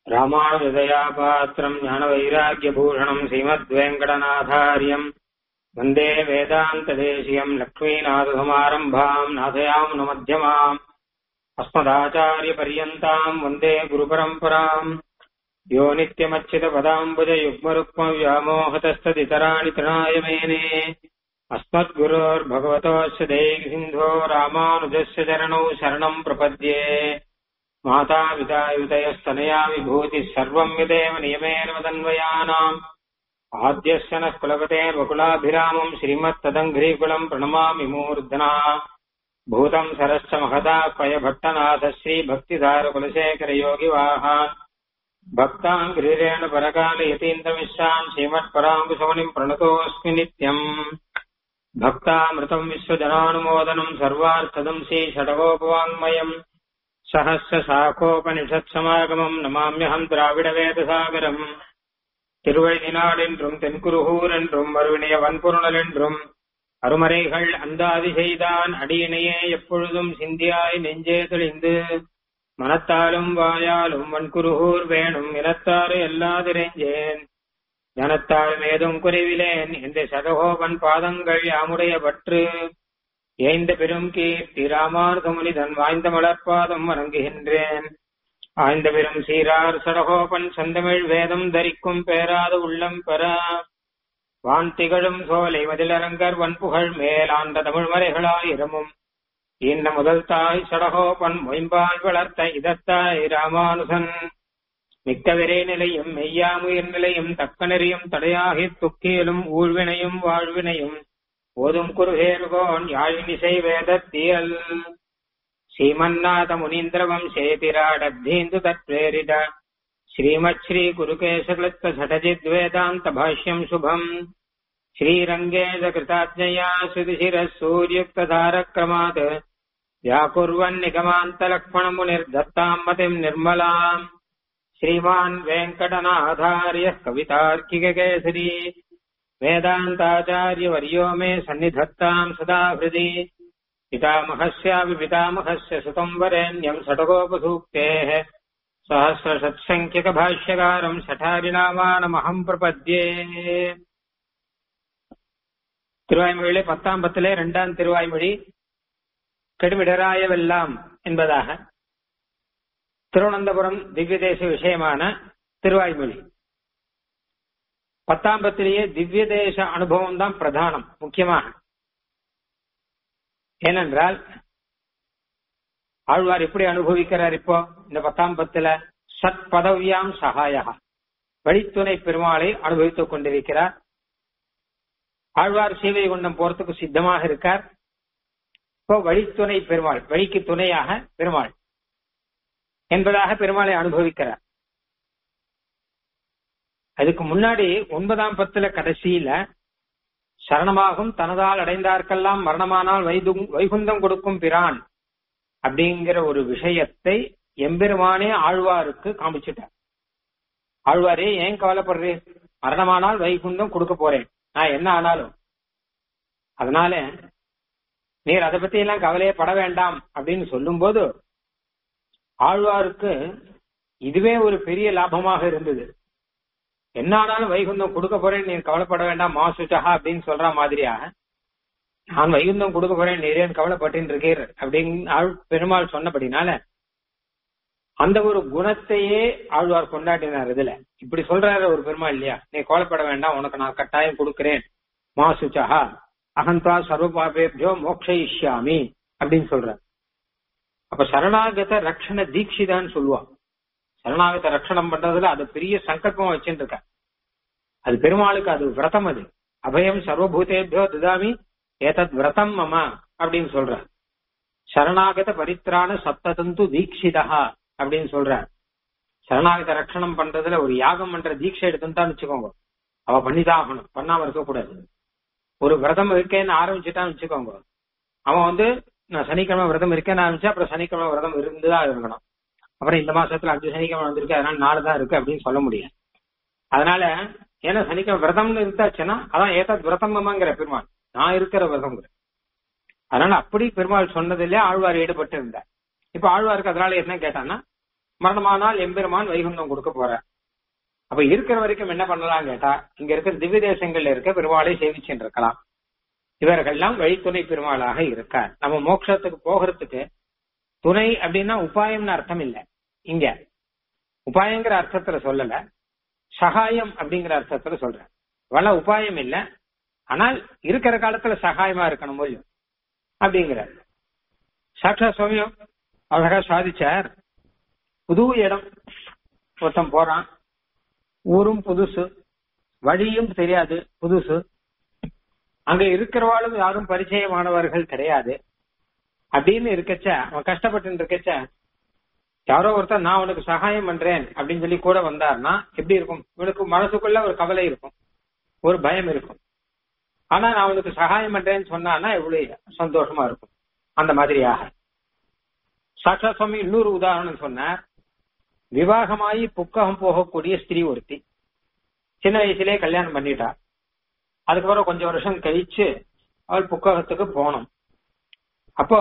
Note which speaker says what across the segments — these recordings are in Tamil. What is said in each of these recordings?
Speaker 1: ராமானுஜதயாபாத்திரம் ஞானவைராக்கியபூஷணம் ஸ்ரீமத்வேங்கடநாதாரியம் வந்தே வேதாந்ததேசியம் லக்ஷ்மீநாதசமாரம்பாம் நாதயாமுனமத்தியமாம் अस्मदाचार्यपर्यन्ताम् वन्दे गुरुपरम्पराम् यो नित्यमच्युतपदाम्बुजयुग्मरुक्मव्यामोहतस्तदितराणि तृणाय मेने अस्मद्गुरोर्भगवतोऽस्य दैसिन्धो रामानुजस्य चरणौ शरणम् प्रपद्ये मातापितायुतयस्तनया विभूतिः सर्वम् यदेव नियमेन वदन्वयानाम् आद्यस्य नः कुलपतेर्वकुलाभिरामम् श्रीमत्तदङ्घ्रीकुलम् प्रणमामि मूर्धना भूतम् सरश्च महदापयभट्टनाथ श्रीभक्तिधारकुलशेखरयोगिवाः भक्ताम् गिरिरेण परकालयतीन्द्रमिश्राम् श्रीमत्पराङ्कुशमुनिम् प्रणतोऽस्मि नित्यम् भक्तामृतम् विश्वजनानुमोदनम् सर्वार्थदम् श्रीषडगोपवाङ्मयम् सहस्रशाखोपनिषत्समागमम् नमाम्यहम् द्राविडवेदसागरम् திருவழிநாடென்றும் தென்குருகூர் என்றும் மறுவினைய வன்பொருணல் என்றும் அருமறைகள் அந்தாதி செய்தான் அடியினையே எப்பொழுதும் சிந்தியாய் நெஞ்சே தெளிந்து மனத்தாலும் வாயாலும் வன்குருகூர் வேணும் இனத்தாறு எல்லாதிரைஞ்சேன் ஜனத்தாலும் ஏதும் குறைவிலேன் இந்த சதகோபன் பாதங்கள் யாமுடைய பற்று ஏய்ந்த பெரும் கீர்த்தி ராமானுதமுனிதன் வாய்ந்த மலர்பாதம் வணங்குகின்றேன் ஆய்ந்த பெரும் சீரார் சடகோபன் செந்தமிழ் வேதம் தரிக்கும் பேராத உள்ளம் பெற வான் திகழும் சோலை மதிலரங்கர் வன்புகழ் மேலாண்ட தமிழ் மறைகளாயிரமும் இந்த முதல் தாய் சடகோபன் மொயம்பால் வளர்த்த இதத்தாய் ராமானுசன் மிக்க விரை நிலையும் மெய்யாமுயிர் நிலையும் தக்க நெறியும் தடையாகி துக்கியலும் ஊழ்வினையும் வாழ்வினையும் ஓதும் குருகேர்கோன் யாழினிசை வேதத்தியல் श्रीमन्नाथ मुनीन्द्र वंशेतिराडब्धीन्दु तत्प्रेरित श्रीमच्छ्री गुरुकेशकृत्त झटजिद्वेदान्त भाष्यम् शुभम् श्रीरङ्गेशकृताज्ञया श्रुतिशिरः सूर्युक्तधारक्रमात् व्याकुर्वन्निगमान्तलक्ष्मणमुनिर्दत्ताम् मतिम् निर्मलाम् श्रीमान् वेङ्कटनाथार्यः कवितार्किककेसरी वेदान्ताचार्यवर्यो मे सन्निधत्ताम् सदा हृदि पितामहस्यापि पितामहस्य सुतम् वरेण्यम् षटकोपसूक्तेः सहस्रषत्सङ्ख्यकभाष्यकारम् षठारिनामानमहम् प्रपद्ये திருவாய்மொழியிலே பத்தாம் பத்திலே இரண்டாம் திருவாய்மொழி கெடுவிடராயவெல்லாம் என்பதாக திருவனந்தபுரம் திவ்ய தேச விஷயமான திருவாய்மொழி பத்தாம் பத்திலேயே திவ்ய தேச அனுபவம் தான் பிரதானம் முக்கியமாக ஏனென்றால் ஆழ்வார் எப்படி அனுபவிக்கிறார் இப்போ இந்த பத்தாம் பத்துல சத் பதவியாம் சகாயா வழித்துணை பெருமாளை அனுபவித்துக் கொண்டிருக்கிறார் ஆழ்வார் சீவை குண்டம் போறதுக்கு சித்தமாக இருக்கார் இப்போ வழித்துணை பெருமாள் வழிக்கு துணையாக பெருமாள் என்பதாக பெருமாளை அனுபவிக்கிறார் அதுக்கு முன்னாடி ஒன்பதாம் பத்துல கடைசியில சரணமாகும் தனதால் அடைந்தார்க்கெல்லாம் மரணமானால் வைது வைகுந்தம் கொடுக்கும் பிரான் அப்படிங்கிற ஒரு விஷயத்தை எம்பெருமானே ஆழ்வாருக்கு காமிச்சிட்டார் ஆழ்வாரே ஏன் கவலைப்படுறேன் மரணமானால் வைகுந்தம் கொடுக்க போறேன் நான் என்ன ஆனாலும் அதனால நீர் அதை பத்தி எல்லாம் கவலையே பட வேண்டாம் அப்படின்னு சொல்லும் போது ஆழ்வாருக்கு இதுவே ஒரு பெரிய லாபமாக இருந்தது என்ன ஆனாலும் வைகுந்தம் கொடுக்க போறேன் நீ கவலைப்பட வேண்டாம் மாசுச்சகா அப்படின்னு சொல்ற மாதிரியா நான் வைகுந்தம் கொடுக்க போறேன் நீரேன் கவலைப்பட்டு இருக்கீர் அப்படின்னு பெருமாள் சொன்னபடினால அந்த ஒரு குணத்தையே ஆழ்வார் கொண்டாடினார் இதுல இப்படி சொல்றாரு ஒரு பெருமாள் இல்லையா நீ கவலைப்பட வேண்டாம் உனக்கு நான் கட்டாயம் கொடுக்கிறேன் மாசுச்சகா அகந்தா சர்வ பாபேபியோ மோக்ஷயிஷ்யாமி அப்படின்னு சொல்ற அப்ப சரணாகத ரக்ஷண தீட்சிதான்னு சொல்லுவான் சரணாகத ரட்சணம் பண்றதுல அது பெரிய சங்கல்பம் வச்சுட்டு இருக்க அது பெருமாளுக்கு அது விரதம் அது அபயம் சர்வபூதேபியோ துதாமி ஏதத் விரதம் மம அப்படின்னு சொல்ற சரணாகத பரித்ரான சப்ததந்து தீட்சிதா அப்படின்னு சொல்ற சரணாகத ரட்சணம் பண்றதுல ஒரு யாகம் பண்ற தீட்சை எடுத்துட்டான்னு வச்சுக்கோங்க அவ பண்ணிதான் ஆகணும் பண்ணாம இருக்கக்கூடாது ஒரு விரதம் இருக்கேன்னு ஆரம்பிச்சுட்டான்னு வச்சுக்கோங்க அவன் வந்து நான் சனிக்கிழமை விரதம் இருக்கேன்னு ஆரம்பிச்சு அப்புறம் சனிக்கிழமை விரதம் இருந்துதான் இருக்கணும் அப்புறம் இந்த மாசத்துல அஞ்சு சனிக்கிழமை வந்திருக்கு அதனால நாலு தான் இருக்கு அப்படின்னு சொல்ல முடியாது அதனால ஏன்னா சனிக்கிழமை விரதம்னு இருந்தாச்சுன்னா அதான் ஏதாவது விரதமங்கிற பெருமாள் நான் இருக்கிற விரதம்ங்கிற அதனால அப்படி பெருமாள் சொன்னதிலே ஆழ்வார் ஈடுபட்டு இருந்தார் இப்ப ஆழ்வாருக்கு அதனால என்ன கேட்டான்னா மரணமானால் எம்பெருமான் வைகுந்தம் கொடுக்க போறார் அப்ப இருக்கிற வரைக்கும் என்ன பண்ணலாம் கேட்டா இங்க இருக்கிற திவ்ய தேசங்கள்ல இருக்க பெருமாளை சேவிச்சுட்டு இருக்கலாம் இவர்கள்லாம் வழித்துணை பெருமாளாக இருக்கார் நம்ம மோட்சத்துக்கு போகிறதுக்கு துணை அப்படின்னா உபாயம்னு அர்த்தம் இல்ல இங்க உபாயங்கிற அர்த்தத்துல சொல்லல சகாயம் அப்படிங்கிற அர்த்தத்துல சொல்றேன் வள உபாயம் இல்ல ஆனால் இருக்கிற காலத்துல சகாயமா இருக்கணும் முடியும் அப்படிங்கிற சாட்சா சுவாமியும் அழகா சாதிச்சார் புது இடம் ஒருத்தன் போறான் ஊரும் புதுசு வழியும் தெரியாது புதுசு அங்க இருக்கிறவாளும் யாரும் பரிச்சயமானவர்கள் கிடையாது அப்படின்னு இருக்கச்ச அவன் கஷ்டப்பட்டு இருக்கச்ச யாரோ ஒருத்தர் நான் உனக்கு சகாயம் பண்றேன் அப்படின்னு சொல்லி கூட வந்தார்னா எப்படி இருக்கும் இவனுக்கு மனசுக்குள்ள ஒரு கவலை இருக்கும் ஒரு பயம் இருக்கும் ஆனா நான் உனக்கு சகாயம் பண்றேன்னு சொன்னான்னா எவ்வளவு சந்தோஷமா இருக்கும் அந்த மாதிரியாக சாட்சா சுவாமி இன்னொரு உதாரணம் சொன்னார் விவாகமாயி புக்ககம் போகக்கூடிய ஸ்திரீ ஒருத்தி சின்ன வயசுலயே கல்யாணம் பண்ணிட்டா அதுக்கப்புறம் கொஞ்சம் வருஷம் கழிச்சு அவள் புக்ககத்துக்கு போனோம் அப்போ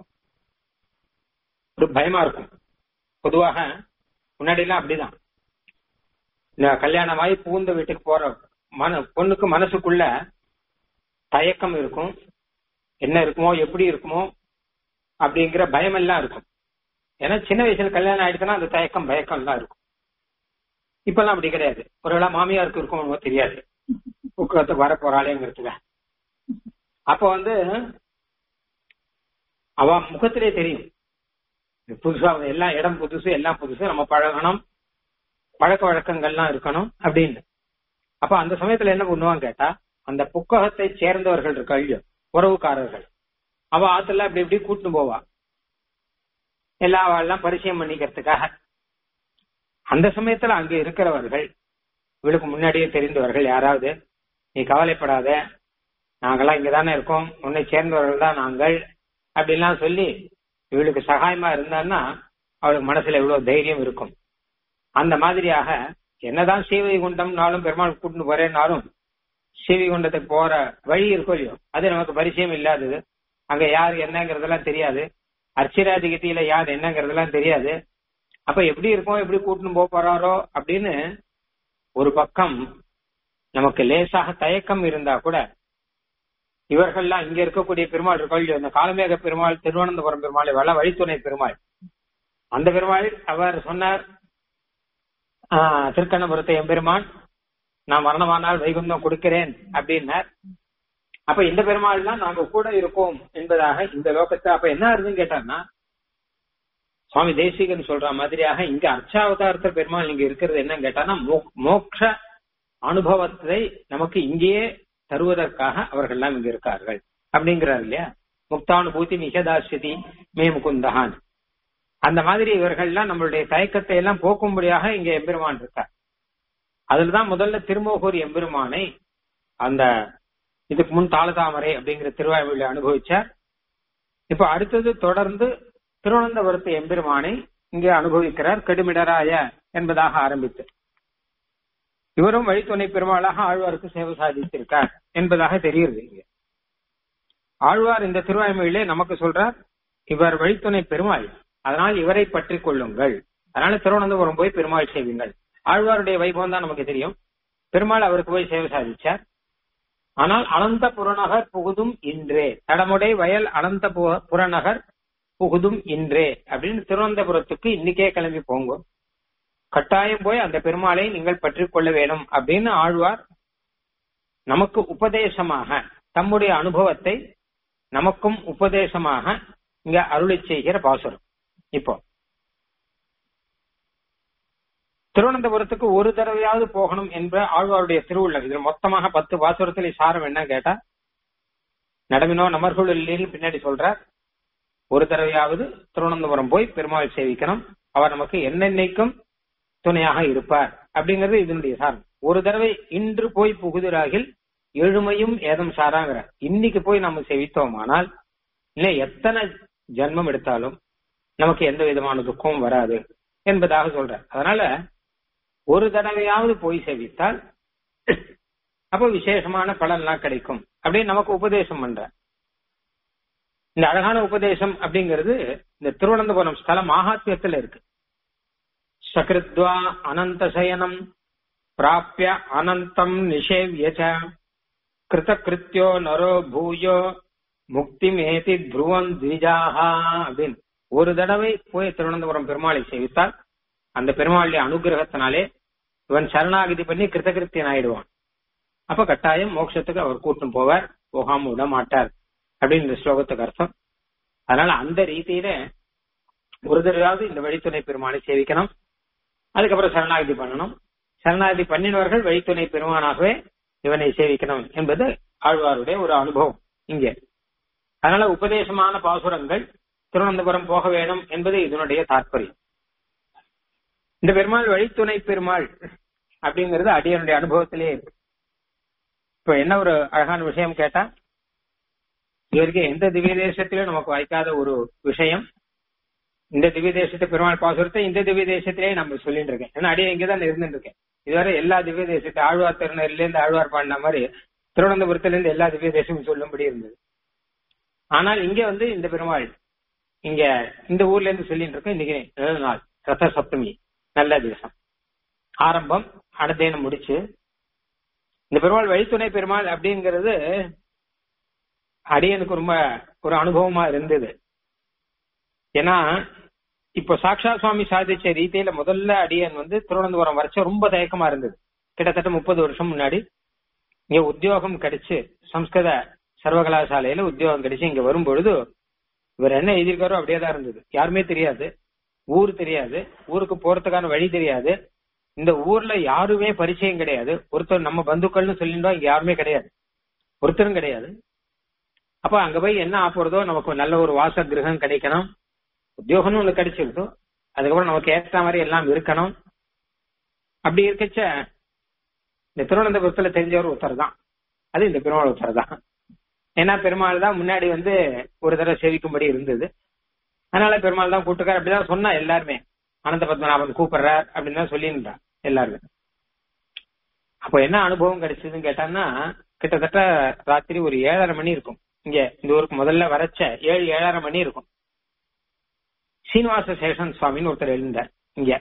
Speaker 1: ஒரு பயமா இருக்கும் பொதுவாக முன்னாடி எல்லாம் அப்படிதான் இந்த கல்யாணமாயி பூந்த வீட்டுக்கு போற மன பொண்ணுக்கு மனசுக்குள்ள தயக்கம் இருக்கும் என்ன இருக்குமோ எப்படி இருக்குமோ அப்படிங்கிற பயம் எல்லாம் இருக்கும் ஏன்னா சின்ன வயசுல கல்யாணம் ஆயிடுச்சுன்னா அந்த தயக்கம் பயக்கம் எல்லாம் இருக்கும் இப்பெல்லாம் அப்படி கிடையாது ஒருவேளை மாமியாருக்கு இருக்குமோ தெரியாது புக்ககத்துக்கு வர போறாளேங்கிறதுக்கு அப்ப வந்து அவ முகத்திலே தெரியும் புதுசா எல்லாம் இடம் புதுசு எல்லாம் புதுசு நம்ம பழகணும் பழக்க வழக்கங்கள்லாம் இருக்கணும் அப்படின்னு அப்ப அந்த சமயத்துல என்ன பண்ணுவாங்க கேட்டா அந்த புக்ககத்தை சேர்ந்தவர்கள் இருக்க உறவுக்காரர்கள் அவ ஆத்துல அப்படி இப்படி கூட்டிட்டு போவா எல்லா எல்லாம் பரிச்சயம் பண்ணிக்கிறதுக்காக அந்த சமயத்துல அங்க இருக்கிறவர்கள் இவளுக்கு முன்னாடியே தெரிந்தவர்கள் யாராவது நீ கவலைப்படாத நாங்கெல்லாம் இங்கதானே இருக்கோம் உன்னை சேர்ந்தவர்கள் தான் நாங்கள் அப்படிலாம் சொல்லி இவளுக்கு சகாயமா இருந்தான்னா அவளுக்கு மனசுல எவ்வளவு தைரியம் இருக்கும் அந்த மாதிரியாக என்னதான் சீவை குண்டம்னாலும் பெருமாள் கூட்டிட்டு போறேன்னாலும் சீவை குண்டத்துக்கு போற வழி இருக்கும் இல்லையோ அது நமக்கு பரிச்சயம் இல்லாதது அங்க யார் என்னங்கிறதெல்லாம் தெரியாது அர்ச்சிராதிகத்தியில யார் என்னங்கிறதெல்லாம் தெரியாது அப்ப எப்படி இருக்கும் எப்படி கூட்டின்னு போக போறாரோ அப்படின்னு ஒரு பக்கம் நமக்கு லேசாக தயக்கம் இருந்தா கூட இவர்கள்லாம் இங்க இருக்கக்கூடிய பெருமாள் இருக்கோம் இந்த காலமேக பெருமாள் திருவனந்தபுரம் பெருமாள் வள வழித்துணை பெருமாள் அந்த பெருமாள் அவர் சொன்னார் திருக்கண்ணபுரத்தை எம்பெருமான் நான் மரணமானால் வைகுந்தம் கொடுக்கிறேன் அப்படின்னார் அப்ப இந்த பெருமாள் தான் நாங்க கூட இருக்கோம் என்பதாக இந்த லோகத்தை அப்ப என்ன இருக்குன்னு கேட்டார்னா சுவாமி தேசிகன் சொல்ற மாதிரியாக இங்க அர்ச்சாவதாரத்த பெருமாள் இங்க இருக்கிறது என்னன்னு கேட்டானா மோக்ஷ அனுபவத்தை நமக்கு இங்கேயே தருவதற்காக அவர்கள்லாம் இங்க இருக்கார்கள் அப்படிங்கிறார் இல்லையா முக்தானுபூதி நிஷதாசியதி மே முகுந்தகான் அந்த மாதிரி இவர்கள்லாம் நம்மளுடைய தயக்கத்தை எல்லாம் போக்கும்படியாக இங்க எம்பெருமான் இருக்கார் அதுலதான் முதல்ல திருமோகூர் எம்பெருமானை அந்த இதுக்கு முன் தாளதாமரை அப்படிங்கிற திருவாய்மொழியை அனுபவிச்சார் இப்ப அடுத்தது தொடர்ந்து திருவனந்தபுரத்து எம்பெருமானை இங்கே அனுபவிக்கிறார் கெடுமிடராய என்பதாக ஆரம்பித்து இவரும் வழித்துணை பெருமாளாக ஆழ்வாருக்கு சேவை சாதித்திருக்கார் என்பதாக தெரியுது இங்க ஆழ்வார் இந்த திருவாய்மொழியிலே நமக்கு சொல்றார் இவர் வழித்துணை பெருமாள் அதனால் இவரை பற்றி கொள்ளுங்கள் அதனால திருவனந்தபுரம் போய் பெருமாள் செய்வீங்கள் ஆழ்வாருடைய வைபவம் தான் நமக்கு தெரியும் பெருமாள் அவருக்கு போய் சேவை சாதிச்சார் ஆனால் அனந்த புறநகர் புகுதும் இன்றே தடமுடை வயல் அனந்த புறநகர் புகுதும் இன்றே அப்படின்னு திருவனந்தபுரத்துக்கு இன்னைக்கே கிளம்பி போங்க கட்டாயம் போய் அந்த பெருமாளை நீங்கள் பற்றி கொள்ள வேணும் அப்படின்னு ஆழ்வார் நமக்கு உபதேசமாக தம்முடைய அனுபவத்தை நமக்கும் உபதேசமாக இங்க அருளை செய்கிற பாசுரம் இப்போ திருவனந்தபுரத்துக்கு ஒரு தடவையாவது போகணும் என்ற ஆழ்வாருடைய திருவுள்ளம் இதுல மொத்தமாக பத்து பாசுரத்தில் சாரம் என்ன கேட்டா நடமினோ நமர்களுள்ளில் பின்னாடி சொல்றார் ஒரு தடவையாவது திருவனந்தபுரம் போய் பெருமாள் சேவிக்கணும் அவர் நமக்கு என்னென்னைக்கும் துணையாக இருப்பார் அப்படிங்கிறது இதனுடைய சாரம் ஒரு தடவை இன்று போய் புகுதிராகில் எழுமையும் ஏதம் சாராங்கிற இன்னைக்கு போய் நம்ம சேவித்தோமானால் இல்ல எத்தனை ஜென்மம் எடுத்தாலும் நமக்கு எந்த விதமான துக்கமும் வராது என்பதாக சொல்ற அதனால ஒரு தடவையாவது போய் சேவித்தால் அப்போ விசேஷமான பலன்லாம் கிடைக்கும் அப்படின்னு நமக்கு உபதேசம் பண்ற இந்த அழகான உபதேசம் அப்படிங்கிறது இந்த திருவனந்தபுரம் ஸ்தல மகாத்மியத்துல இருக்கு சகிருத்வா அனந்தசயனம் பிராப்பிய அனந்தம் நிஷேவிய ச கிருதகிருத்தியோ நரோ பூயோ முக்தி மேதி துருவம் திஜாஹா அப்படின்னு ஒரு தடவை போய் திருவனந்தபுரம் பெருமாளை சேவித்தால் அந்த பெருமாளுடைய அனுகிரகத்தினாலே இவன் சரணாகதி பண்ணி கிருத்தகிருத்தியன் ஆயிடுவான் அப்ப கட்டாயம் மோட்சத்துக்கு அவர் கூட்டும் போவார் போகாம விட மாட்டார் அப்படின்னு இந்த ஸ்லோகத்துக்கு அர்த்தம் அதனால அந்த ரீதியில ஒரு தடவையாவது இந்த வழித்துணை பெருமாளை சேவிக்கணும் அதுக்கப்புறம் சரணாகதி பண்ணணும் சரணாகதி பண்ணினவர்கள் வழித்துணை பெருமானாகவே இவனை சேவிக்கணும் என்பது ஆழ்வாருடைய ஒரு அனுபவம் இங்கே அதனால உபதேசமான பாசுரங்கள் திருவனந்தபுரம் போக வேணும் என்பது இதனுடைய தாற்பயம் இந்த பெருமாள் வழித்துணை பெருமாள் அப்படிங்கிறது அடியனுடைய அனுபவத்திலே இருக்கு இப்ப என்ன ஒரு அழகான விஷயம் கேட்டா இதுவரைக்கும் எந்த திவ்ய தேசத்திலும் நமக்கு வாய்க்காத ஒரு விஷயம் இந்த திவ்ய தேசத்து பெருமாள் பாசுரத்தை இந்த திவ்ய தேசத்திலே நம்ம சொல்லிட்டு இருக்கேன் ஏன்னா அடியே இங்கதான் இருந்துட்டு இருக்கேன் இதுவரை எல்லா திவ்ய தேசத்தை ஆழ்வார் திருநெல்ல இருந்து ஆழ்வார் பாடின மாதிரி திருவனந்தபுரத்துல இருந்து எல்லா திவ்ய தேசமும் சொல்லும்படி இருந்தது ஆனால் இங்க வந்து இந்த பெருமாள் இங்க இந்த ஊர்ல இருந்து சொல்லிட்டு இருக்கோம் இன்னைக்கு ஏழு நாள் ரத சப்தமி நல்ல தேசம் ஆரம்பம் அனதேனம் முடிச்சு இந்த பெருமாள் வழித்துணை பெருமாள் அப்படிங்கிறது அடியனுக்கு ரொம்ப ஒரு அனுபவமா இருந்தது ஏன்னா இப்போ சாக்ஷா சுவாமி சாதிச்ச ரீதியில முதல்ல அடியன் வந்து திருவனந்தபுரம் வரைச்ச ரொம்ப தயக்கமா இருந்தது கிட்டத்தட்ட முப்பது வருஷம் முன்னாடி இங்க உத்தியோகம் கிடைச்சு சம்ஸ்கிருத சர்வகலாசாலையில உத்தியோகம் கிடைச்சு இங்க வரும்பொழுது இவர் என்ன எழுதியிருக்காரோ அப்படியே தான் இருந்தது யாருமே தெரியாது ஊர் தெரியாது ஊருக்கு போறதுக்கான வழி தெரியாது இந்த ஊர்ல யாருமே பரிச்சயம் கிடையாது ஒருத்தர் நம்ம பந்துக்கள்னு சொல்லிட்டோம் இங்க யாருமே கிடையாது ஒருத்தரும் கிடையாது அப்ப அங்க போய் என்ன ஆப்போறதோ நமக்கு நல்ல ஒரு வாச கிரகம் கிடைக்கணும் உத்தியோகம்னு ஒண்ணு கிடைச்சிருதோ அதுக்கப்புறம் நமக்கு ஏற்ற மாதிரி எல்லாம் இருக்கணும் அப்படி இருக்கச்ச இந்த திருவனந்தபுரத்துல தெரிஞ்சவர் ஒருத்தர் தான் அது இந்த பெருமாள் ஒருத்தர் தான் ஏன்னா பெருமாள் தான் முன்னாடி வந்து ஒரு தடவை சேவிக்கும்படி இருந்தது அதனால பெருமாள் தான் கூட்டுக்கார் அப்படிதான் சொன்னா எல்லாருமே அனந்த பத்மநாபன் கூப்பிடுறார் அப்படின்னு தான் சொல்லியிருந்தா எல்லாருமே அப்போ என்ன அனுபவம் கிடைச்சதுன்னு கேட்டான்னா கிட்டத்தட்ட ராத்திரி ஒரு ஏழரை மணி இருக்கும் இங்க இந்த ஊருக்கு முதல்ல வரைச்ச ஏழு ஏழரை மணி இருக்கும் சீனிவாச சேஷன் சுவாமின்னு ஒருத்தர் எழுந்தார் இங்க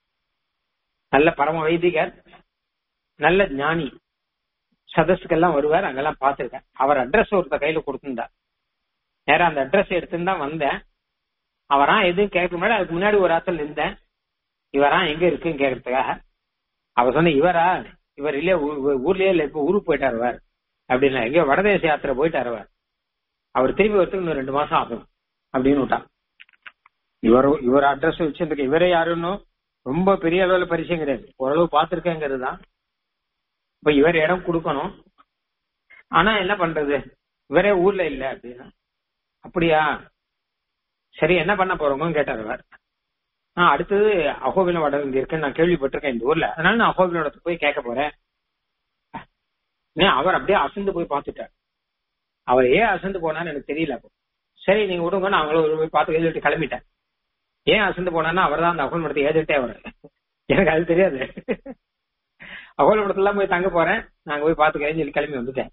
Speaker 1: நல்ல பரம வைதிகர் நல்ல ஞானி சதஸுக்கெல்லாம் வருவார் அங்கெல்லாம் பார்த்திருக்கேன் அவர் அட்ரஸ் ஒருத்தர் கையில கொடுத்திருந்தார் நேரம் அந்த அட்ரஸ் எடுத்துன்னு தான் வந்தேன் அவரா எதுவும் கேட்க முன்னாடி அதுக்கு முன்னாடி ஒரு ஆத்தல் நின்றேன் இவரா எங்க இருக்குன்னு கேட்கறதுக்காக அவர் சொன்ன இவரா இவர் இல்லையா ஊர்லயே இல்ல இப்ப ஊருக்கு போயிட்டாரு அவர் அப்படின்னா எங்கேயோ வடதேச யாத்திரை போயிட்டாரு அவர் அவர் திரும்பி வரத்துக்கு இன்னும் ரெண்டு மாசம் ஆகும் அப்படின்னு விட்டான் இவர் இவர் அட்ரஸ் வச்சிருக்க இவரே யாருன்னு ரொம்ப பெரிய அளவுல பரிச்சயம் கிடையாது ஓரளவு பார்த்திருக்கேங்கிறது தான் இப்ப இவர் இடம் கொடுக்கணும் ஆனா என்ன பண்றது இவரே ஊர்ல இல்ல அப்படின்னா அப்படியா சரி என்ன பண்ண போறோமோன்னு கேட்டார் அவர் நான் அடுத்தது அகோபில வடம் இங்க இருக்குன்னு நான் கேள்விப்பட்டிருக்கேன் இந்த ஊர்ல அதனால நான் அகோபிலோடத்து போய் கேட்க போறேன் அவர் அப்படியே அசந்து போய் பார்த்துட்டார் அவர் ஏன் அசந்து போனான்னு எனக்கு தெரியல அப்போ சரி நீங்க விடுங்க நான் அவங்கள போய் பார்த்து எழுதிட்டு கிளம்பிட்டேன் ஏன் அசந்து போனான்னா அவர் தான் அந்த அகோல் மடத்தை ஏதிட்டே அவர் எனக்கு அது தெரியாது அகோல் மடத்துல போய் தங்க போறேன் நாங்க போய் பார்த்துக்கிறேன்னு சொல்லி கிளம்பி வந்துட்டேன்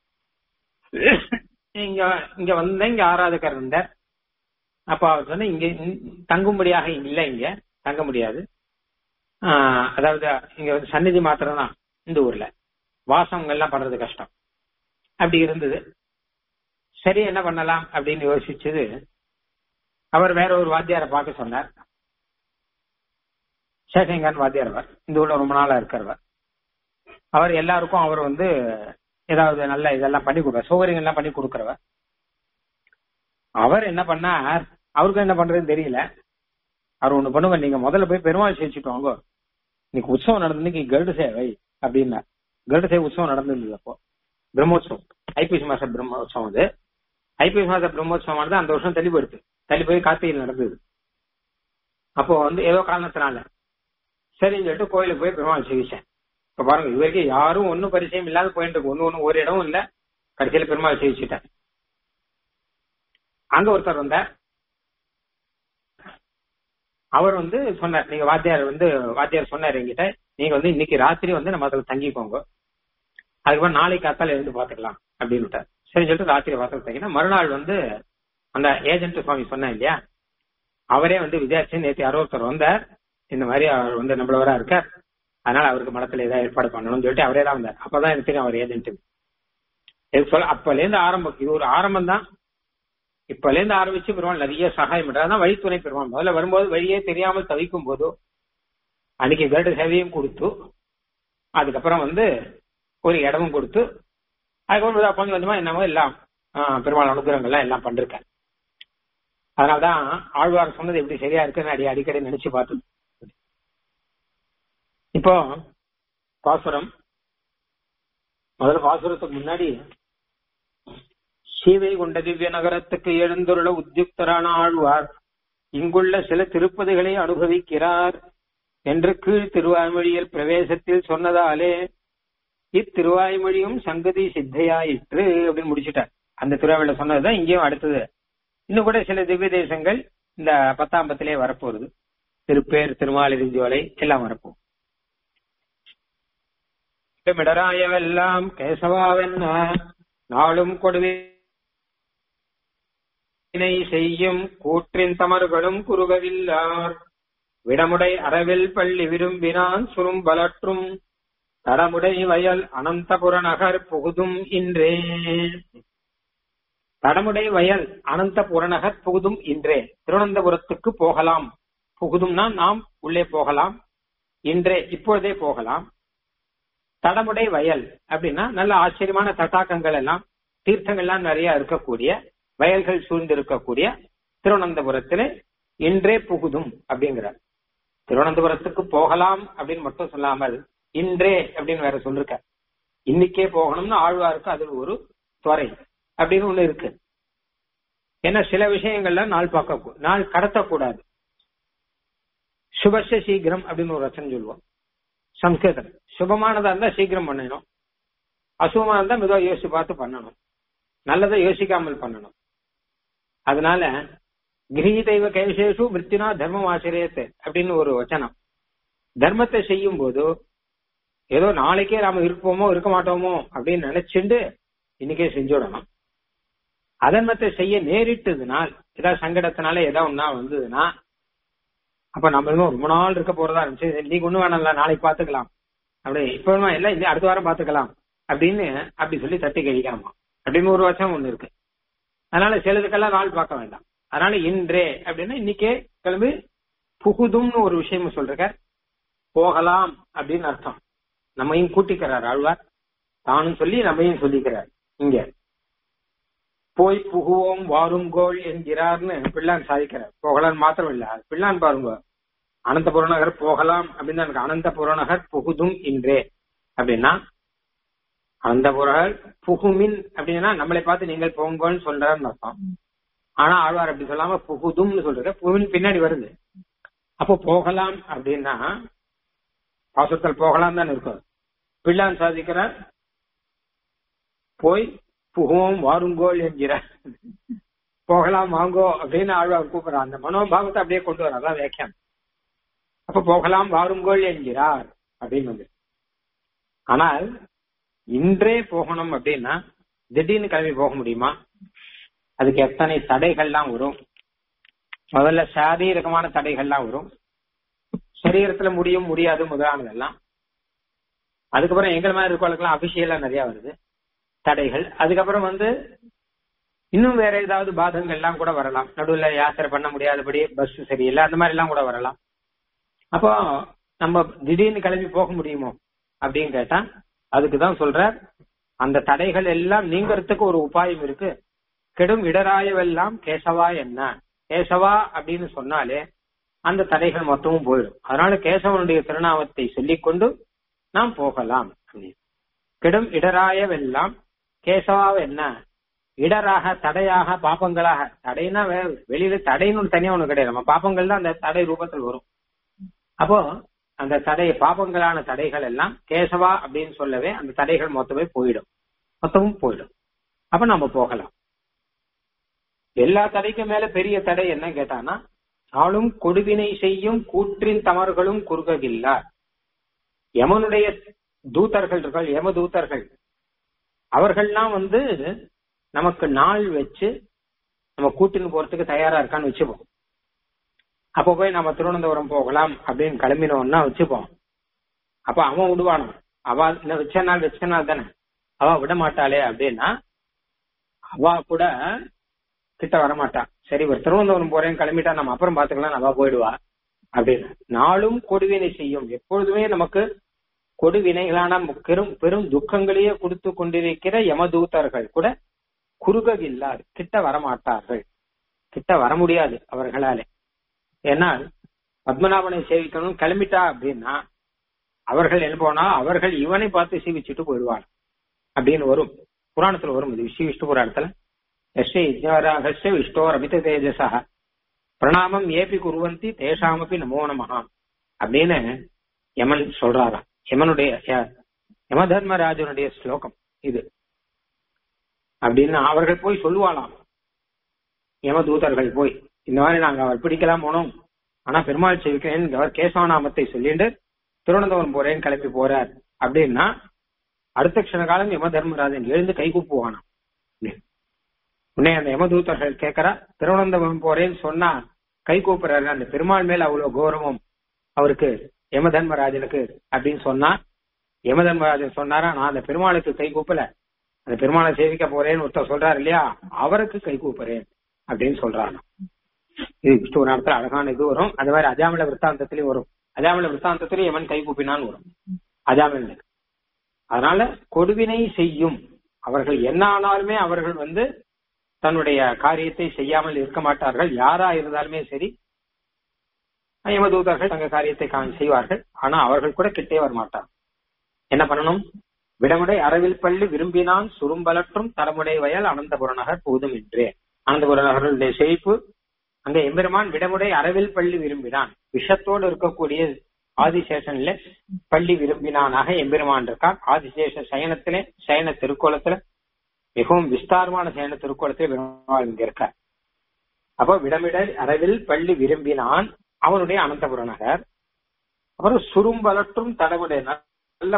Speaker 1: இங்க இங்க வந்தேன் இங்க ஆராதகர் இருந்தார் அப்ப அவர் சொன்ன இங்க தங்கும்படியாக இல்ல இங்க தங்க முடியாது அதாவது இங்க வந்து சந்நிதி மாத்திரம் தான் இந்த ஊர்ல வாசம் எல்லாம் பண்றது கஷ்டம் அப்படி இருந்தது சரி என்ன பண்ணலாம் அப்படின்னு யோசிச்சது அவர் வேற ஒரு வாத்தியாரை பார்க்க சொன்னார் சேஷங்கன் வாத்தியார் அவர் இந்த ஊர்ல ரொம்ப நாளா இருக்கிறவர் அவர் எல்லாருக்கும் அவர் வந்து ஏதாவது நல்ல இதெல்லாம் பண்ணி கொடுப்பார் சௌகரியங்கள் எல்லாம் பண்ணி கொடுக்கிறவர் அவர் என்ன பண்ணார் அவருக்கு என்ன பண்றதுன்னு தெரியல அவர் ஒண்ணு பண்ணுங்க நீங்க முதல்ல போய் பெருமாள் சேவிச்சுட்டு வாங்க இன்னைக்கு உற்சவம் நடந்து இன்னைக்கு கருடு சேவை அப்படின்னா கருட சேவை உற்சவம் நடந்திருந்தது அப்போ பிரம்மோத்சவம் ஐப்பசி மாச பிரம்மோத்சவம் அது ஐப்பசி மாச பிரம்மோத்சவம் அந்த வருஷம் தள்ளி போயிடுது தள்ளி போய் கார்த்திகையில் நடந்தது அப்போ வந்து ஏதோ காரணத்தினால சரின்னு சொல்லிட்டு கோயிலுக்கு போய் பெருமாள் சேவிச்சேன் இப்ப பாருங்க இது வரைக்கும் யாரும் ஒன்னும் பரிச்சயம் இல்லாத போயிட்டு இருக்கு ஒன்னு ஒண்ணு ஒரு இடமும் இல்ல கடைசியில பெருமாள் சேவிச்சுட்டேன் அங்க ஒருத்தர் வந்தார் அவர் வந்து சொன்னார் நீங்க வாத்தியார் வந்து வாத்தியார் சொன்னார் என்கிட்ட நீங்க வந்து இன்னைக்கு ராத்திரி வந்து நம்ம அதில் தங்கிக்கோங்க அதுக்கப்புறம் நாளைக்கு காத்தால எழுந்து பாத்துக்கலாம் அப்படின்னு விட்டார் சரி சொல்லிட்டு ராத்திரி வாசல் தங்கினா மறுநாள் வந்து அந்த ஏஜென்ட் சுவாமி சொன்னேன் இல்லையா அவரே வந்து விஜயாட்சி நேற்று யாரோ ஒருத்தர் வந்தார் இந்த மாதிரி அவர் வந்து நம்மளவரா இருக்கார் அதனால அவருக்கு மடத்துல ஏதாவது ஏற்பாடு பண்ணணும்னு சொல்லிட்டு அவரே தான் வந்தார் அப்பதான் எனக்கு தெரியும் அவர் ஏஜென்ட் எதுக்கு சொல்ல அப்பல இருந்து ஆரம்பம் இது ஒரு ஆரம்பம் தான் இப்பல இருந்து ஆரம்பிச்சு பெருமாள் நிறைய சகாயம் பண்றாரு அதான் வழித்துணை பெருமாள் முதல்ல வரும்போது வழியே தெரியாமல் தவிக்கும் போதோ அன்னைக்கு கருட சேவையும் கொடுத்து அதுக்கப்புறம் வந்து ஒரு இடமும் கொடுத்து அதுக்கப்புறம் கொஞ்சம் கொஞ்சமா என்னமோ எல்லாம் ஆஹ், பெருமாள் அனுகிரகங்கள்லாம் எல்லாம் பண்ணிருக்காரு அதனாலதான் ஆழ்வார் சொன்னது எப்படி சரியா இருக்குன்னு அடி அடிக்கடி நினைச்சு பார்த்தது இப்போ பாசுரம் முதல்ல பாசுரத்துக்கு முன்னாடி சீவை கொண்ட திவ்ய நகரத்துக்கு எழுந்துள்ள உத்தியுக்தரான ஆழ்வார் இங்குள்ள சில திருப்பதிகளை அனுபவிக்கிறார் என்று கீழ் திருவாய்மொழியில் பிரவேசத்தில் சொன்னதாலே இத்திருவாய்மொழியும் சங்கதி சித்தையாயிற்று அப்படின்னு முடிச்சிட்டார் அந்த திருவாவில சொன்னதுதான் இங்கேயும் அடுத்தது இன்னும் கூட சில திவ்ய தேசங்கள் இந்த பத்தாம் பத்திலே வரப்போகுது திருப்பேர் திருமாலிருஞ்சோலை எல்லாம் வரப்போகுது மிடராயவெல்லாம் கேசவாவென்ன நாளும் கொடுவினை செய்யும் கூற்றின் தமர்களும் குறுகவில்லார் விடமுடை அறவில் பள்ளி விரும்பினான் சுரும்பலற்றும் தடமுடை வயல் அனந்தபுர நகர் புகுதும் இன்றே தடமுடை வயல் அனந்தபுர நகர் புகுதும் இன்றே திருவனந்தபுரத்துக்கு போகலாம் புகுதும்னா நாம் உள்ளே போகலாம் இன்றே இப்பொழுதே போகலாம் தடமுடை வயல் அப்படின்னா நல்ல ஆச்சரியமான தட்டாக்கங்கள் எல்லாம் தீர்த்தங்கள்லாம் நிறைய இருக்கக்கூடிய வயல்கள் சூழ்ந்து இருக்கக்கூடிய திருவனந்தபுரத்திலே இன்றே புகுதும் அப்படிங்கிறார் திருவனந்தபுரத்துக்கு போகலாம் அப்படின்னு மட்டும் சொல்லாமல் இன்றே அப்படின்னு வேற சொல்லிருக்க இன்னைக்கே போகணும்னு ஆழ்வாருக்கு அதில் ஒரு துறை அப்படின்னு ஒண்ணு இருக்கு ஏன்னா சில விஷயங்கள்ல நாள் பார்க்க நாள் கடத்தக்கூடாது சுபச சீக்கிரம் அப்படின்னு ஒரு ரச்சனை சொல்லுவோம் சம்ஸ்கிருதம் சுபமானதா இருந்தா சீக்கிரம் பண்ணணும் அசுபமா இருந்தா மெதுவா யோசிச்சு பார்த்து பண்ணணும் நல்லதை யோசிக்காமல் பண்ணணும் அதனால கிரகீதைவ கைசேஷு விற்த்தினா தர்மம் ஆசிரியத்து அப்படின்னு ஒரு வச்சனம் தர்மத்தை செய்யும் போது ஏதோ நாளைக்கே நாம இருப்போமோ இருக்க மாட்டோமோ அப்படின்னு நினைச்சுண்டு இன்னைக்கே செஞ்சுடணும் அதர்மத்தை செய்ய நேரிட்டதுனால் ஏதாவது சங்கடத்தினால ஏதாவது ஒன்னா வந்ததுன்னா அப்ப நம்ம இன்னும் ரொம்ப நாள் இருக்க போறதா இருந்துச்சு இன்னைக்கு ஒண்ணு வேணாம்ல நாளைக்கு பாத்துக்கலாம் அப்படி இப்ப எல்லாம் இந்த அடுத்த வாரம் பாத்துக்கலாம் அப்படின்னு அப்படி சொல்லி தட்டி கழிக்காமா அப்படின்னு ஒரு வருஷம் ஒண்ணு இருக்கு அதனால சிலதுக்கெல்லாம் நாள் பார்க்க வேண்டாம் அதனால இன்றே அப்படின்னா இன்னைக்கே கிளம்பி புகுதும்னு ஒரு விஷயம் சொல்றக்க போகலாம் அப்படின்னு அர்த்தம் நம்மையும் கூட்டிக்கிறார் ஆழ்வார் தானும் சொல்லி நம்மையும் சொல்லிக்கிறார் இங்க போய் புகுவோம் வாருங்கோள் என்கிறார்னு பிள்ளான் சாதிக்கிறார் போகலான்னு மாத்திரம் இல்ல பிள்ளான் பாருங்க அனந்தபுர நகர் போகலாம் அப்படின்னு எனக்கு அனந்தபுர நகர் புகுதும் இன்றே அப்படின்னா அனந்தபுரர் புகுமின் அப்படின்னா நம்மளை பார்த்து நீங்கள் போங்கன்னு சொல்றாருன்னு அர்த்தம் ஆனா ஆழ்வார் அப்படி சொல்லாம புகுதும்னு சொல்றது புகுமின் பின்னாடி வருது அப்போ போகலாம் அப்படின்னா பாசுரத்தில் போகலாம் தான் இருக்கும் பிள்ளான் சாதிக்கிறார் போய் புகுவோம் வாருங்கோள் என்கிறார் போகலாம் வாங்கோ அப்படின்னு ஆழ்வார் கூப்பிடுறார் அந்த மனோபாவத்தை அப்படியே கொண்டு வர அதான் வியாக்கியம் அப்ப போகலாம் வாருங்கோள் என்கிறார் அப்படின்னு வந்து ஆனால் இன்றே போகணும் அப்படின்னா திடீர்னு கிளம்பி போக முடியுமா அதுக்கு எத்தனை தடைகள்லாம் வரும் முதல்ல சாரீரகமான தடைகள்லாம் வரும் சரீரத்துல முடியும் முடியாது முதலானதெல்லாம் அதுக்கப்புறம் எங்கள் மாதிரி இருக்கவங்களுக்குலாம் அபிஷேகம் நிறைய வருது தடைகள் அதுக்கப்புறம் வந்து இன்னும் வேற ஏதாவது பாதங்கள் எல்லாம் கூட வரலாம் நடுவுல யாத்திரை பண்ண முடியாதபடி பஸ் சரியில்லை அந்த மாதிரி எல்லாம் கூட வரலாம் அப்போ நம்ம திடீர்னு கிளம்பி போக முடியுமோ அப்படின்னு கேட்டா அதுக்குதான் சொல்ற அந்த தடைகள் எல்லாம் நீங்கிறதுக்கு ஒரு உபாயம் இருக்கு கெடும் இடராயவெல்லாம் கேசவா என்ன கேசவா அப்படின்னு சொன்னாலே அந்த தடைகள் மொத்தமும் போயிடும் அதனால கேசவனுடைய திருநாமத்தை சொல்லிக்கொண்டு நாம் போகலாம் கெடும் இடராயவெல்லாம் கேசவாவ என்ன இடராக தடையாக பாப்பங்களாக தடைனா வெளியில தடைன்னு ஒண்ணு தனியா ஒண்ணு கிடையாது நம்ம பாப்பங்கள் தான் அந்த தடை ரூபத்தில் வரும் அப்போ அந்த தடை பாப்பங்களான தடைகள் எல்லாம் கேசவா அப்படின்னு சொல்லவே அந்த தடைகள் மொத்தமே போயிடும் மொத்தமும் போயிடும் அப்ப நம்ம போகலாம் எல்லா தடைக்கும் மேல பெரிய தடை என்ன கேட்டானா ஆளும் கொடுவினை செய்யும் கூற்றின் தமர்களும் குறுகவில்லார் யமனுடைய தூதர்கள் இருக்கள் யம தூதர்கள் அவர்கள்லாம் வந்து நமக்கு நாள் வச்சு நம்ம கூட்டின்னு போறதுக்கு தயாரா இருக்கான்னு வச்சுப்போம் அப்ப போய் நம்ம திருவனந்தபுரம் போகலாம் அப்படின்னு கிளம்பினோம்னா வச்சுப்போம் அப்ப அவன் விடுவானோ அவ இந்த வச்ச நாள் வச்ச நாள் தானே அவ விட மாட்டாளே அப்படின்னா அவ கூட கிட்ட வரமாட்டான் சரி ஒரு திருவனந்தபுரம் போறேன் கிளம்பிட்டா நம்ம அப்புறம் பாத்துக்கலாம் அவ போயிடுவா அப்படின்னு நாளும் கொடுவினை செய்யும் எப்பொழுதுமே நமக்கு கொடுவினைகளான பெரும் பெரும் துக்கங்களையே கொடுத்து கொண்டிருக்கிற யமதூதர்கள் கூட குறுகவில்லாது கிட்ட வரமாட்டார்கள் கிட்ட வர முடியாது அவர்களாலே ஏன்னா பத்மநாபனை சேவிக்கணும் கிளம்பிட்டா அப்படின்னா அவர்கள் என்ன போனா அவர்கள் இவனை பார்த்து சீவிச்சுட்டு போயிடுவாங்க அப்படின்னு வரும் புராணத்துல வரும் இது விஷ்ணு விஷ்ணு புராணத்துல எஸ்ரீ யஜ்ஞராகஸ்ய விஷ்ணோர் அமித தேஜசா பிரணாமம் ஏபி குருவந்தி தேஷாமப்பி நமோ நமஹா அப்படின்னு யமன் சொல்றாராம் யமனுடைய யம தர்மராஜனுடைய ஸ்லோகம் இது அப்படின்னு அவர்கள் போய் சொல்லுவாளாம் யமதூதர்கள் போய் இந்த மாதிரி நாங்க அவர் பிடிக்கலாம் போனோம் ஆனா பெருமாள் செவிக்கிறேன் அவர் கேசவநாமத்தை சொல்லிட்டு திருவனந்தபுரம் போறேன்னு கிளம்பி போறார் அப்படின்னா அடுத்த க்ஷண காலம் யம தர்மராஜன் எழுந்து கை கூப்புவானாம் உடனே அந்த யமதூதர்கள் கேட்கறா திருவனந்தபுரம் போறேன்னு சொன்னா கை கூப்புறாரு அந்த பெருமாள் மேல அவ்வளவு கௌரவம் அவருக்கு யம தர்மராஜனுக்கு அப்படின்னு சொன்னா யம தர்மராஜன் சொன்னாரா நான் அந்த பெருமாளுக்கு கை கூப்பல அந்த பெருமாளை சேவிக்க போறேன்னு ஒருத்தர் சொல்றாரு இல்லையா அவருக்கு கை கூப்புறேன் அப்படின்னு சொல்றாங்க இது விஷ்ணு புராணத்துல அழகான இது வரும் அது மாதிரி அஜாமல விற்த்தாந்தத்திலயும் வரும் அஜாமல விற்த்தாந்தத்திலயும் எவன் கை கூப்பினான்னு வரும் அஜாமலனுக்கு அதனால கொடுவினை செய்யும் அவர்கள் என்ன ஆனாலுமே அவர்கள் வந்து தன்னுடைய காரியத்தை செய்யாமல் இருக்க மாட்டார்கள் யாரா இருந்தாலுமே சரி யமதூதர்கள் தங்க காரியத்தை செய்வார்கள் ஆனா அவர்கள் கூட கிட்டே வர மாட்டார் என்ன பண்ணணும் விடமுடை அரவில் பள்ளி விரும்பினான் சுரும்பலற்றும் தரமுடை வயல் அனந்தபுரநகர் போதும் என்றே அனந்தபுரநகருடைய செழிப்பு அங்க எம்பெருமான் விடமுடை அரவில் பள்ளி விரும்பினான் விஷத்தோடு இருக்கக்கூடிய ஆதிசேஷன்ல பள்ளி விரும்பினானாக எம்பெருமான் இருக்கான் ஆதிசேஷ சயனத்திலே சயன திருக்கோலத்துல மிகவும் விஸ்தாரமான சயன திருக்கோலத்திலே பெருமாள் இங்க இருக்கார் அப்போ விடமிடை அரவில் பள்ளி விரும்பினான் அவனுடைய அனந்தபுர நகர் அப்புறம் சுரும்பலற்றும் தடவுடைய நல்ல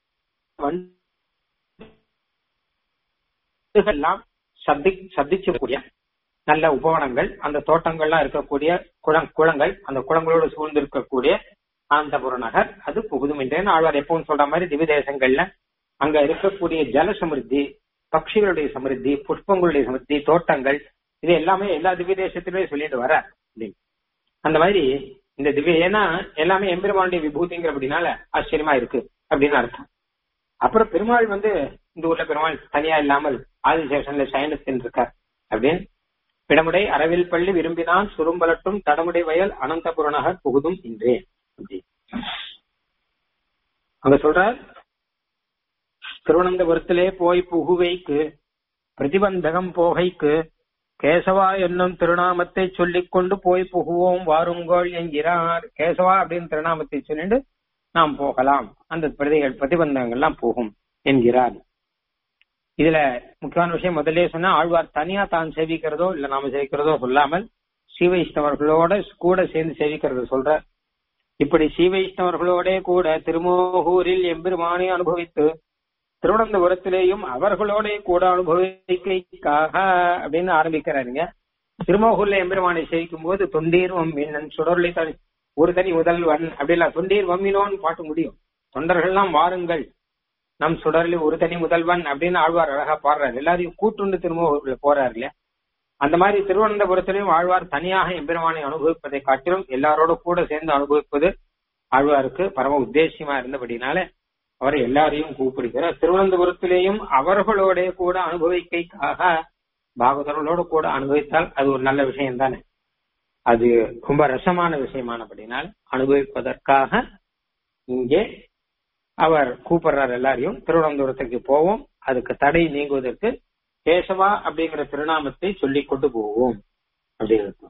Speaker 1: எல்லாம் சப்தி சப்திச்சக்கூடிய நல்ல உபவனங்கள் அந்த தோட்டங்கள்லாம் இருக்கக்கூடிய குளம் குளங்கள் அந்த குளங்களோடு சூழ்ந்து இருக்கக்கூடிய ஆனந்தபுர நகர் அது புகுதும் என்றேன் ஆழ்வார் எப்பவும் சொல்ற மாதிரி திவ்ய தேசங்கள்ல அங்க இருக்கக்கூடிய ஜல சமிருத்தி பட்சிகளுடைய சமிருத்தி புஷ்பங்களுடைய சமிருத்தி தோட்டங்கள் இது எல்லாமே எல்லா திவ்ய தேசத்திலுமே சொல்லிட்டு வர அந்த மாதிரி இந்த திவ்ய ஏன்னா எல்லாமே எம்பெருமானுடைய விபூதிங்கிற அப்படின்னால ஆச்சரியமா இருக்கு அப்படின்னு அர்த்தம் அப்புறம் பெருமாள் வந்து இந்த ஊர்ல பெருமாள் தனியா இல்லாமல் ஆதிசேஷன்ல சயனத்தின் இருக்கார் அப்படின்னு பிடமுடை அரவில் பள்ளி விரும்பினான் சுரும்பலட்டும் தடமுடை வயல் அனந்தபுரநகர் புகுதும் இன்றே அங்க சொல்றார் திருவனந்தபுரத்திலே போய் புகுவைக்கு பிரதிபந்தகம் போகைக்கு கேசவா என்னும் திருநாமத்தை சொல்லிக் கொண்டு போய் புகுவோம் வாருங்கோள் என்கிறார் கேசவா அப்படின்னு திருநாமத்தை சொல்லிட்டு நாம் போகலாம் அந்த பிரதிகள் பிரதிபந்தங்கள்லாம் போகும் என்கிறார் இதுல முக்கியமான விஷயம் முதல்ல சொன்னா ஆழ்வார் தனியா தான் சேவிக்கிறதோ இல்ல நாம சேவிக்கிறதோ சொல்லாமல் ஸ்ரீ வைஷ்ணவர்களோட கூட சேர்ந்து சேவிக்கிறத சொல்ற இப்படி ஸ்ரீ வைஷ்ணவர்களோட கூட திருமோகூரில் எம்பெருமானை அனுபவித்து திருவனந்தபுரத்திலேயும் அவர்களோட கூட அனுபவிக்கைக்காக அப்படின்னு ஆரம்பிக்கிறாருங்க திருமோகூர்ல எம்பெருமானை சேவிக்கும் போது தொண்டீர் வம்மின் சுடர்லை தனி ஒரு தனி முதல்வன் அப்படிலாம் தொண்டீர் வம்மினோன்னு பாட்டு முடியும் தொண்டர்கள்லாம் வாருங்கள் நம் சுடரில் ஒரு தனி முதல்வன் அப்படின்னு ஆழ்வார் அழகா பாடுறாரு எல்லாரையும் கூட்டுண்டு திருமூகூர்ல போறாரு இல்லையா அந்த மாதிரி திருவனந்தபுரத்திலையும் ஆழ்வார் தனியாக எம்பெருமானை அனுபவிப்பதை காட்டிலும் எல்லாரோட கூட சேர்ந்து அனுபவிப்பது ஆழ்வாருக்கு பரம உத்தேசியமா இருந்தபடினால அவர் எல்லாரையும் கூப்பிடுகிறார் திருவனந்தபுரத்திலேயும் அவர்களோட கூட அனுபவிக்கைக்காக பாகவதர்களோட கூட அனுபவித்தால் அது ஒரு நல்ல விஷயம் தானே அது ரொம்ப ரசமான விஷயமானபடினால் அனுபவிப்பதற்காக இங்கே அவர் கூப்பிடுறார் எல்லாரையும் திருவனந்தபுரத்துக்கு போவோம் அதுக்கு தடை நீங்குவதற்கு கேசவா அப்படிங்கிற திருநாமத்தை சொல்லிக் கொண்டு போவோம் அப்படின்னு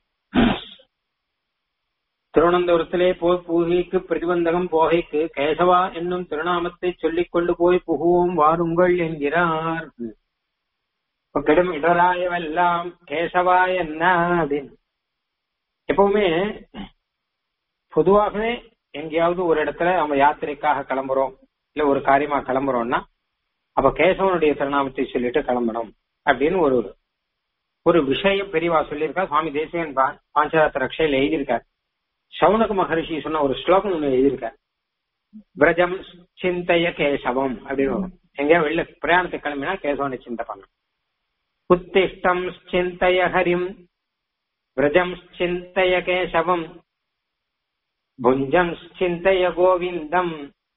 Speaker 1: திருவனந்தபுரத்திலே போய் பூகைக்கு பிரதிபந்தகம் போகைக்கு கேசவா என்னும் திருநாமத்தை சொல்லிக் கொண்டு போய் புகுவோம் வாருங்கள் என்கிறார் கெடும் இடராயவெல்லாம் கேசவா என்ன அப்படின்னு எப்பவுமே பொதுவாகவே எங்கேயாவது ஒரு இடத்துல நம்ம யாத்திரைக்காக கிளம்புறோம் இல்ல ஒரு காரியமா கிளம்புறோம்னா அப்ப கேசவனுடைய திருநாமத்தை சொல்லிட்டு கிளம்பணும் அப்படின்னு ஒரு ஒரு விஷயம் பெரியவா சொல்லியிருக்கா சுவாமி தேசிகன் பாஞ்சராத்த ரக்ஷையில எழுதியிருக்கார் சவுனக மகரிஷி சொன்ன ஒரு ஸ்லோகம் ஒண்ணு எழுதியிருக்க பிரஜம் சிந்தைய கேசவம் அப்படின்னு வரும் எங்கேயா வெளில பிரயாணத்துக்கு கிளம்பினா கேசவனை சிந்தை பண்ண உத்திஷ்டம் சிந்தைய ஹரிம் பிரஜம் சிந்தைய கேசவம் புஞ்சம் சிந்தைய கோவிந்தம்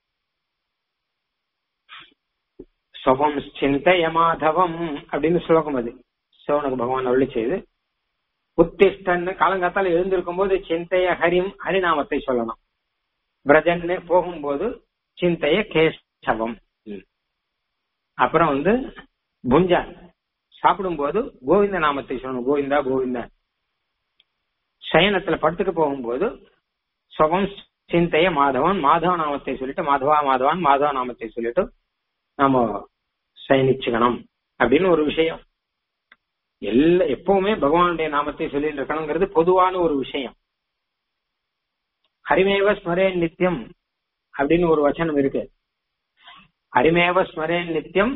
Speaker 1: ஸ்வபம் சிந்தைய மாதவம் அப்படின்னு ஸ்லோகம் அது சோனக பகவான் அருளி செய்து உத்திஷ்டன்னு காலங்காத்தால எழுந்திருக்கும் போது சிந்தைய ஹரிம் ஹரிநாமத்தை சொல்லணும் பிரஜன்னு போகும்போது சிந்தைய கேசவம் அப்புறம் வந்து புஞ்சா சாப்பிடும்போது கோவிந்த நாமத்தை சொல்லணும் கோவிந்தா கோவிந்தா சயனத்துல படுத்துக்கு போகும்போது சுகம் சிந்தைய மாதவன் மாதவ நாமத்தை சொல்லிட்டு மாதவா மாதவான் மாதவ நாமத்தை சொல்லிட்டு நாம சயனிச்சுக்கணும் அப்படின்னு ஒரு விஷயம் எல்லா எப்பவுமே பகவானுடைய நாமத்தை சொல்லிட்டு இருக்கணுங்கிறது பொதுவான ஒரு விஷயம் ஹரிமேவ ஸ்மரே நித்தியம் அப்படின்னு ஒரு வச்சனம் இருக்கு ஹரிமேவ ஸ்மரே நித்தியம்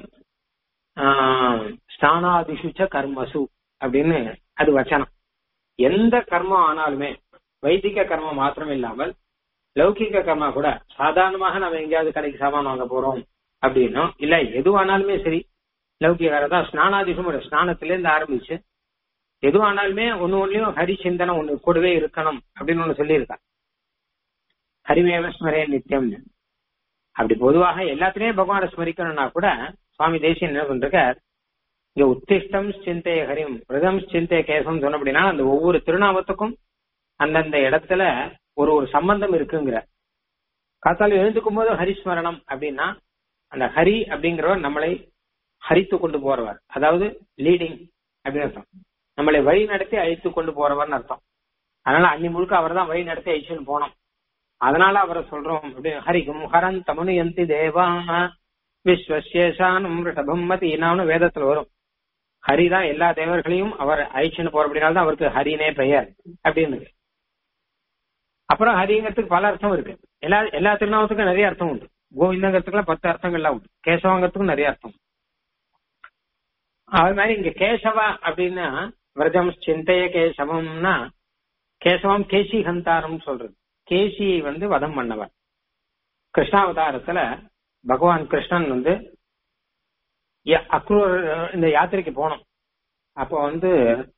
Speaker 1: ஸ்தானாதிசுச்ச கர்மசு அப்படின்னு அது வச்சனம் எந்த கர்மம் ஆனாலுமே வைதிக கர்மம் மாத்திரம் இல்லாமல் லௌகிக கர்மா கூட சாதாரணமாக நம்ம எங்கேயாவது கடைக்கு சாமான் வாங்க போறோம் அப்படின்னும் இல்ல எதுவானாலுமே சரி லௌகிக தான் ஸ்நானாதிகம் ஸ்நானத்துல இருந்து ஆரம்பிச்சு எதுவானாலுமே ஒன்னு ஒன்னுலயும் ஹரி சிந்தனை ஒண்ணு கூடவே இருக்கணும் அப்படின்னு ஒண்ணு சொல்லியிருக்காங்க ஹரிமேவ ஸ்மரே நித்தியம் அப்படி பொதுவாக எல்லாத்திலையும் பகவானை ஸ்மரிக்கணும்னா கூட சுவாமி தேசியன் என்ன பண்றார் இங்க உத்திஷ்டம் சிந்தைய ஹரிம் பிரதம் சிந்தைய கேசம் சொன்ன அப்படின்னா அந்த ஒவ்வொரு திருநாமத்துக்கும் அந்தந்த இடத்துல ஒரு ஒரு சம்பந்தம் இருக்குங்கிற காத்தால எழுந்துக்கும் போது ஹரிஸ்மரணம் அப்படின்னா அந்த ஹரி அப்படிங்கிறவர் நம்மளை ஹரித்து கொண்டு போறவர் அதாவது லீடிங் அப்படின்னு அர்த்தம் நம்மளை வழி நடத்தி அழைத்து கொண்டு போறவர்னு அர்த்தம் அதனால அன்னி முழுக்க அவர் தான் வழி நடத்தி அழிச்சுன்னு போனோம் அதனால அவரை சொல்றோம் அப்படி ஹரிகும் ஹரன் தமனு எந்தி தேவா விஸ்வசேஷானும் ரிஷபம் மதீனான்னு வேதத்துல வரும் ஹரிதான் எல்லா தேவர்களையும் அவர் அழிச்சுன்னு போற அப்படின்னால்தான் அவருக்கு ஹரினே பெயர் அப்படின்னு அப்புறம் ஹரிங்கிறதுக்கு பல அர்த்தம் இருக்கு எல்லா எல்லா திருநாமத்துக்கும் நிறைய அர்த்தம் உண்டு கோவிந்தங்கிறதுக்குலாம் பத்து அர்த்தங்கள்லாம் உண்டு கேசவங்கிறதுக்கும் நிறைய அர்த்தம் அது மாதிரி இங்க கேசவா அப்படின்னா விரஜம் சிந்தைய கேசவம்னா கேசவம் கேசி ஹந்தாரம் சொல்றது கேசியை வந்து வதம் பண்ணவர் கிருஷ்ணாவதாரத்துல பகவான் கிருஷ்ணன் வந்து அக்ரூர் இந்த யாத்திரைக்கு போனோம் அப்போ வந்து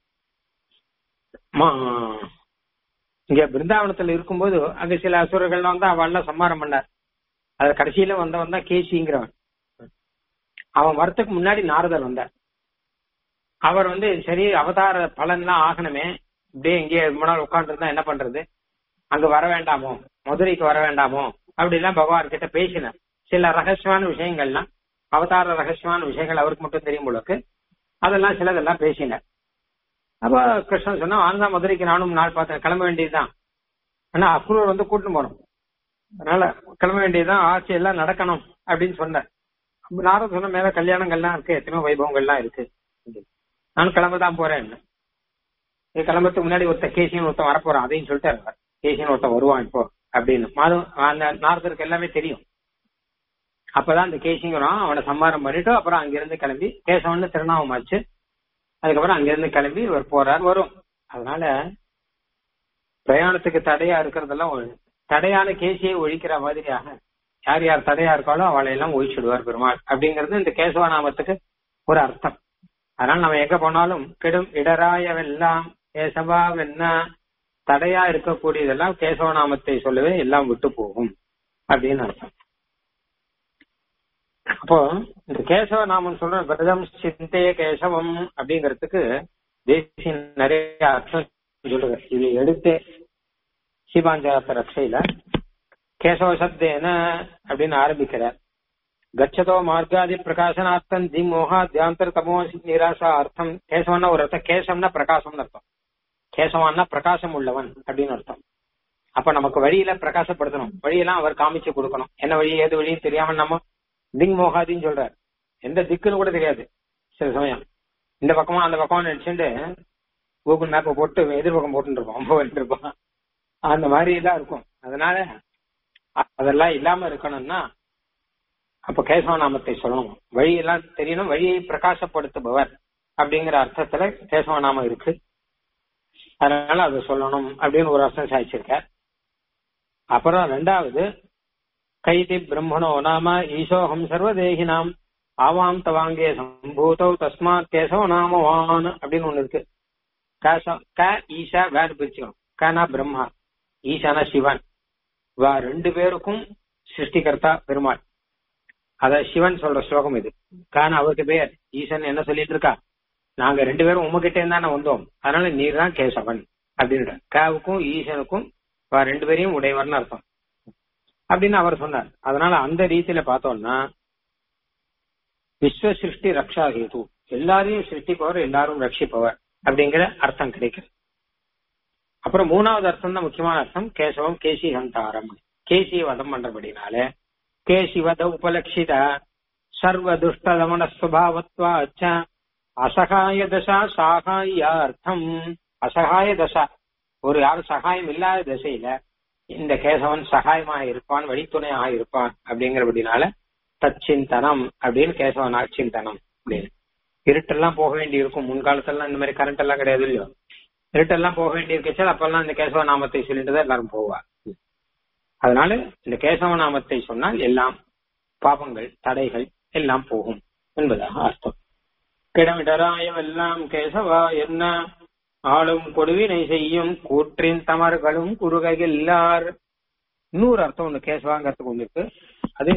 Speaker 1: இங்க பிருந்தாவனத்துல இருக்கும்போது அங்க சில அசுரர்கள் வந்து அவள்லாம் சம்மாரம் பண்ணார் அது கடைசியில வந்தவன் தான் கேசிங்கிறவன் அவன் வரத்துக்கு முன்னாடி நாரதர் வந்தார் அவர் வந்து சரி அவதார பலன்லாம் ஆகணுமே இப்படியே இங்கே ரொம்ப நாள் உட்காந்துருந்தா என்ன பண்றது அங்க வர வேண்டாமோ மதுரைக்கு வர வேண்டாமோ அப்படிலாம் பகவான் கிட்ட பேசினார் சில ரகசியமான விஷயங்கள்லாம் அவதார ரகசியமான விஷயங்கள் அவருக்கு மட்டும் தெரியும் போலக்கு அதெல்லாம் சிலதெல்லாம் பேசினார் அப்ப கிருஷ்ணன் சொன்னா வாங்க மதுரைக்கு நானும் நாள் பார்த்தேன் கிளம்ப வேண்டியதுதான் ஆனா அக்ரூர் வந்து கூட்டிட்டு போனோம் அதனால கிளம்ப வேண்டியதுதான் ஆட்சி எல்லாம் நடக்கணும் அப்படின்னு சொன்னார் நாரத சொன்ன மேல கல்யாணங்கள்லாம் இருக்கு எத்தனையோ வைபவங்கள்லாம் இருக்கு நான் கிளம்ப தான் போறேன் இது கிளம்புறதுக்கு முன்னாடி ஒருத்த கேசியன் ஒருத்தன் வரப்போறான் அதையும் சொல்லிட்டாரு கேசியன் ஒருத்தன் வருவான் இப்போ அப்படின்னு மாதம் அந்த நாரதருக்கு எல்லாமே தெரியும் அப்பதான் அந்த கேசிங்கிறான் அவனை சம்மாரம் பண்ணிட்டு அப்புறம் அங்கிருந்து கிளம்பி கேசவன் திருநாமம் ஆச்சு அதுக்கப்புறம் அங்கிருந்து கிளம்பி இவர் போறார் வரும் அதனால பிரயாணத்துக்கு தடையா இருக்கிறதெல்லாம் தடையான கேசியை ஒழிக்கிற மாதிரியாக யார் யார் தடையா இருக்காளோ அவளை எல்லாம் ஒழிச்சுடுவார் பெருமாள் அப்படிங்கிறது இந்த கேசவ நாமத்துக்கு ஒரு அர்த்தம் அதனால நம்ம எங்க போனாலும் கெடும் இடராயவெல்லாம் கேசவா வென்னா தடையா இருக்கக்கூடியதெல்லாம் கேசவ நாமத்தை சொல்லவே எல்லாம் விட்டு போகும் அப்படின்னு அர்த்தம் அப்போ இந்த கேசவ நாமம் சொல்ற விரதம் சிந்தைய கேசவம் அப்படிங்கிறதுக்கு தேசிய நிறைய அர்த்தம் சொல்லுங்க இது எடுத்து சீபாஞ்சாத்த ரக்ஷையில கேசவ சப்தேன அப்படின்னு ஆரம்பிக்கிறார் கச்சதோ மார்காதி பிரகாசனார்த்தம் தி மோகா தியாந்தர் தமோ நிராசா அர்த்தம் கேசவன்னா ஒரு அர்த்தம் கேசம்னா பிரகாசம்னு அர்த்தம் கேசவான்னா பிரகாசம் உள்ளவன் அப்படின்னு அர்த்தம் அப்ப நமக்கு வழியில பிரகாசப்படுத்தணும் வழியெல்லாம் அவர் காமிச்சு கொடுக்கணும் என்ன வழி ஏது வழியும் தெரியாம நம்ம திங் மோகாதின்னு சொல்றாரு எந்த திக்குன்னு கூட தெரியாது சில சமயம் இந்த பக்கமா அந்த பக்கமா நினைச்சுட்டு கூகுள் மேப்பை போட்டு எதிர்பக்கம் போட்டு இருப்போம் போயிட்டு இருப்போம் அந்த மாதிரி எல்லாம் இருக்கும் அதனால அதெல்லாம் இல்லாம இருக்கணும்னா அப்ப கேசவ நாமத்தை சொல்லணும் வழியெல்லாம் தெரியணும் வழியை பிரகாசப்படுத்துபவர் அப்படிங்கிற அர்த்தத்துல கேசவ நாமம் இருக்கு அதனால அதை சொல்லணும் அப்படின்னு ஒரு அர்த்தம் சாதிச்சிருக்கார் அப்புறம் ரெண்டாவது கைதி பிரம்மணோ நாம ஈசோகம் சர்வதேகினாம் ஆவாம் தவாங்கே சம்பூதௌ தஸ்மாத் கேசவ நாமவான் அப்படின்னு ஒண்ணு இருக்கு கேசவ- க ஈஷா வேறு பிரிச்சுக்கணும் கனா பிரம்மா ஈசானா சிவன் வா ரெண்டு பேருக்கும் சிருஷ்டிகர்த்தா பெருமாள் அத சிவன் சொல்ற ஸ்லோகம் இது கான அவருக்கு பேர் ஈசன் என்ன சொல்லிட்டு இருக்கா நாங்க ரெண்டு பேரும் உமகிட்ட இருந்தானே வந்தோம் அதனால நீர் தான் கேசவன் அப்படின்ற காவுக்கும் ஈசனுக்கும் வா ரெண்டு பேரையும் உடையவர்னு அர்த்தம் அப்படின்னு அவர் சொன்னார் அதனால அந்த ரீதியில பார்த்தோம்னா விஸ்வ சிருஷ்டி ரக்ஷா ஹேது எல்லாரையும் சிருஷ்டிப்பவர் எல்லாரும் ரட்சிப்பவர் அப்படிங்கிற அர்த்தம் கிடைக்குது அப்புறம் மூணாவது அர்த்தம் தான் முக்கியமான அர்த்தம் கேசவம் கேசி ஹந்தாரம் கேசிய வதம் பண்றபடினால கேசி வத உபலட்சித சர்வ துஷ்ட தமன சுவாவத்வாச்ச அசகாய தசா சாகாயார்த்தம் அசகாய தசா ஒரு யாரும் சகாயம் இல்லாத திசையில இந்த கேசவன் சகாயமாக இருப்பான் வழித்துணையாக இருப்பான் அப்படிங்கிறபடினால தச்சிந்தனம் அப்படின்னு கேசவன் சிந்தனம் அப்படின்னு இருட்டெல்லாம் போக வேண்டி இருக்கும் முன்காலத்தெல்லாம் இந்த மாதிரி கரண்ட் எல்லாம் கிடையாது இல்லையோ இருட்டெல்லாம் போக வேண்டி இருக்கச்சால் அப்பெல்லாம் இந்த கேசவ நாமத்தை சொல்லிட்டு தான் எல்லாரும் போவா அதனால இந்த கேசவ நாமத்தை சொன்னால் எல்லாம் பாபங்கள் தடைகள் எல்லாம் போகும் என்பதாக அர்த்தம் கிடமிடராயவெல்லாம் கேசவா என்ன ஆளும் கொடுவினை செய்யும் கூற்றின் தமர்களும் குறுகையில்லார் இன்னொரு அர்த்தம் ஒண்ணு கேசவாங்கிறதுக்கு ஒண்ணு இருக்கு அது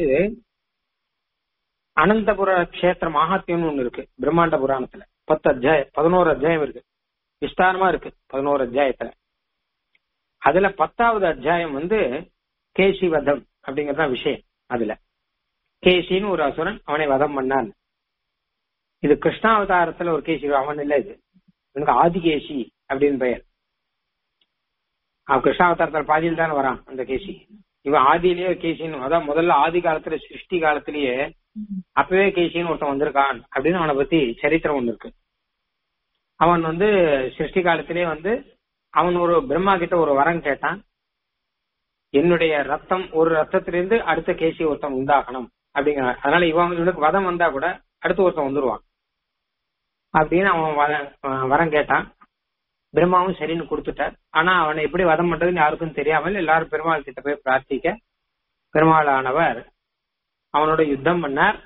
Speaker 1: அனந்தபுர கஷேத்திர மகாத்தியம்னு ஒண்ணு இருக்கு பிரம்மாண்ட புராணத்துல பத்து அத்தியாயம் பதினோரு அத்தியாயம் இருக்கு விஸ்தாரமா இருக்கு பதினோரு அத்தியாயத்துல அதுல பத்தாவது அத்தியாயம் வந்து கேசி வதம் அப்படிங்கறதுதான் விஷயம் அதுல கேசின்னு ஒரு அசுரன் அவனை வதம் பண்ணான் இது கிருஷ்ணாவதாரத்துல ஒரு கேசி அவன் இல்ல இது எனக்கு ஆதிகேசி அப்படின்னு பெயர் அவன் கிருஷ்ணாவதாரத்துல பாதியில் தானே வரான் அந்த கேசி இவன் ஆதியிலேயே கேசின்னு அதான் முதல்ல ஆதி காலத்துல சிருஷ்டி காலத்திலேயே அப்பவே கேசின்னு ஒருத்தன் வந்திருக்கான் அப்படின்னு அவனை பத்தி சரித்திரம் ஒண்ணு இருக்கு அவன் வந்து சிருஷ்டி காலத்திலேயே வந்து அவன் ஒரு பிரம்மா கிட்ட ஒரு வரம் கேட்டான் என்னுடைய ரத்தம் ஒரு ரத்தத்திலிருந்து அடுத்த கேசி ஒருத்தன் உண்டாகணும் அப்படிங்கிற அதனால இவன் இவனுக்கு வதம் வந்தா கூட அடுத்து ஒருத்தன் வந்துருவான் அப்படின்னு அவன் வர- வரம் கேட்டான் பிரம்மாவும் சரின்னு கொடுத்துட்டார் ஆனா அவனை எப்படி வதம் பண்றதுன்னு யாருக்கும் தெரியாமல் எல்லாரும் பெருமாள் கிட்ட போய் பிரார்த்திக்க பெருமாளானவர் அவனோட யுத்தம் பண்ணார்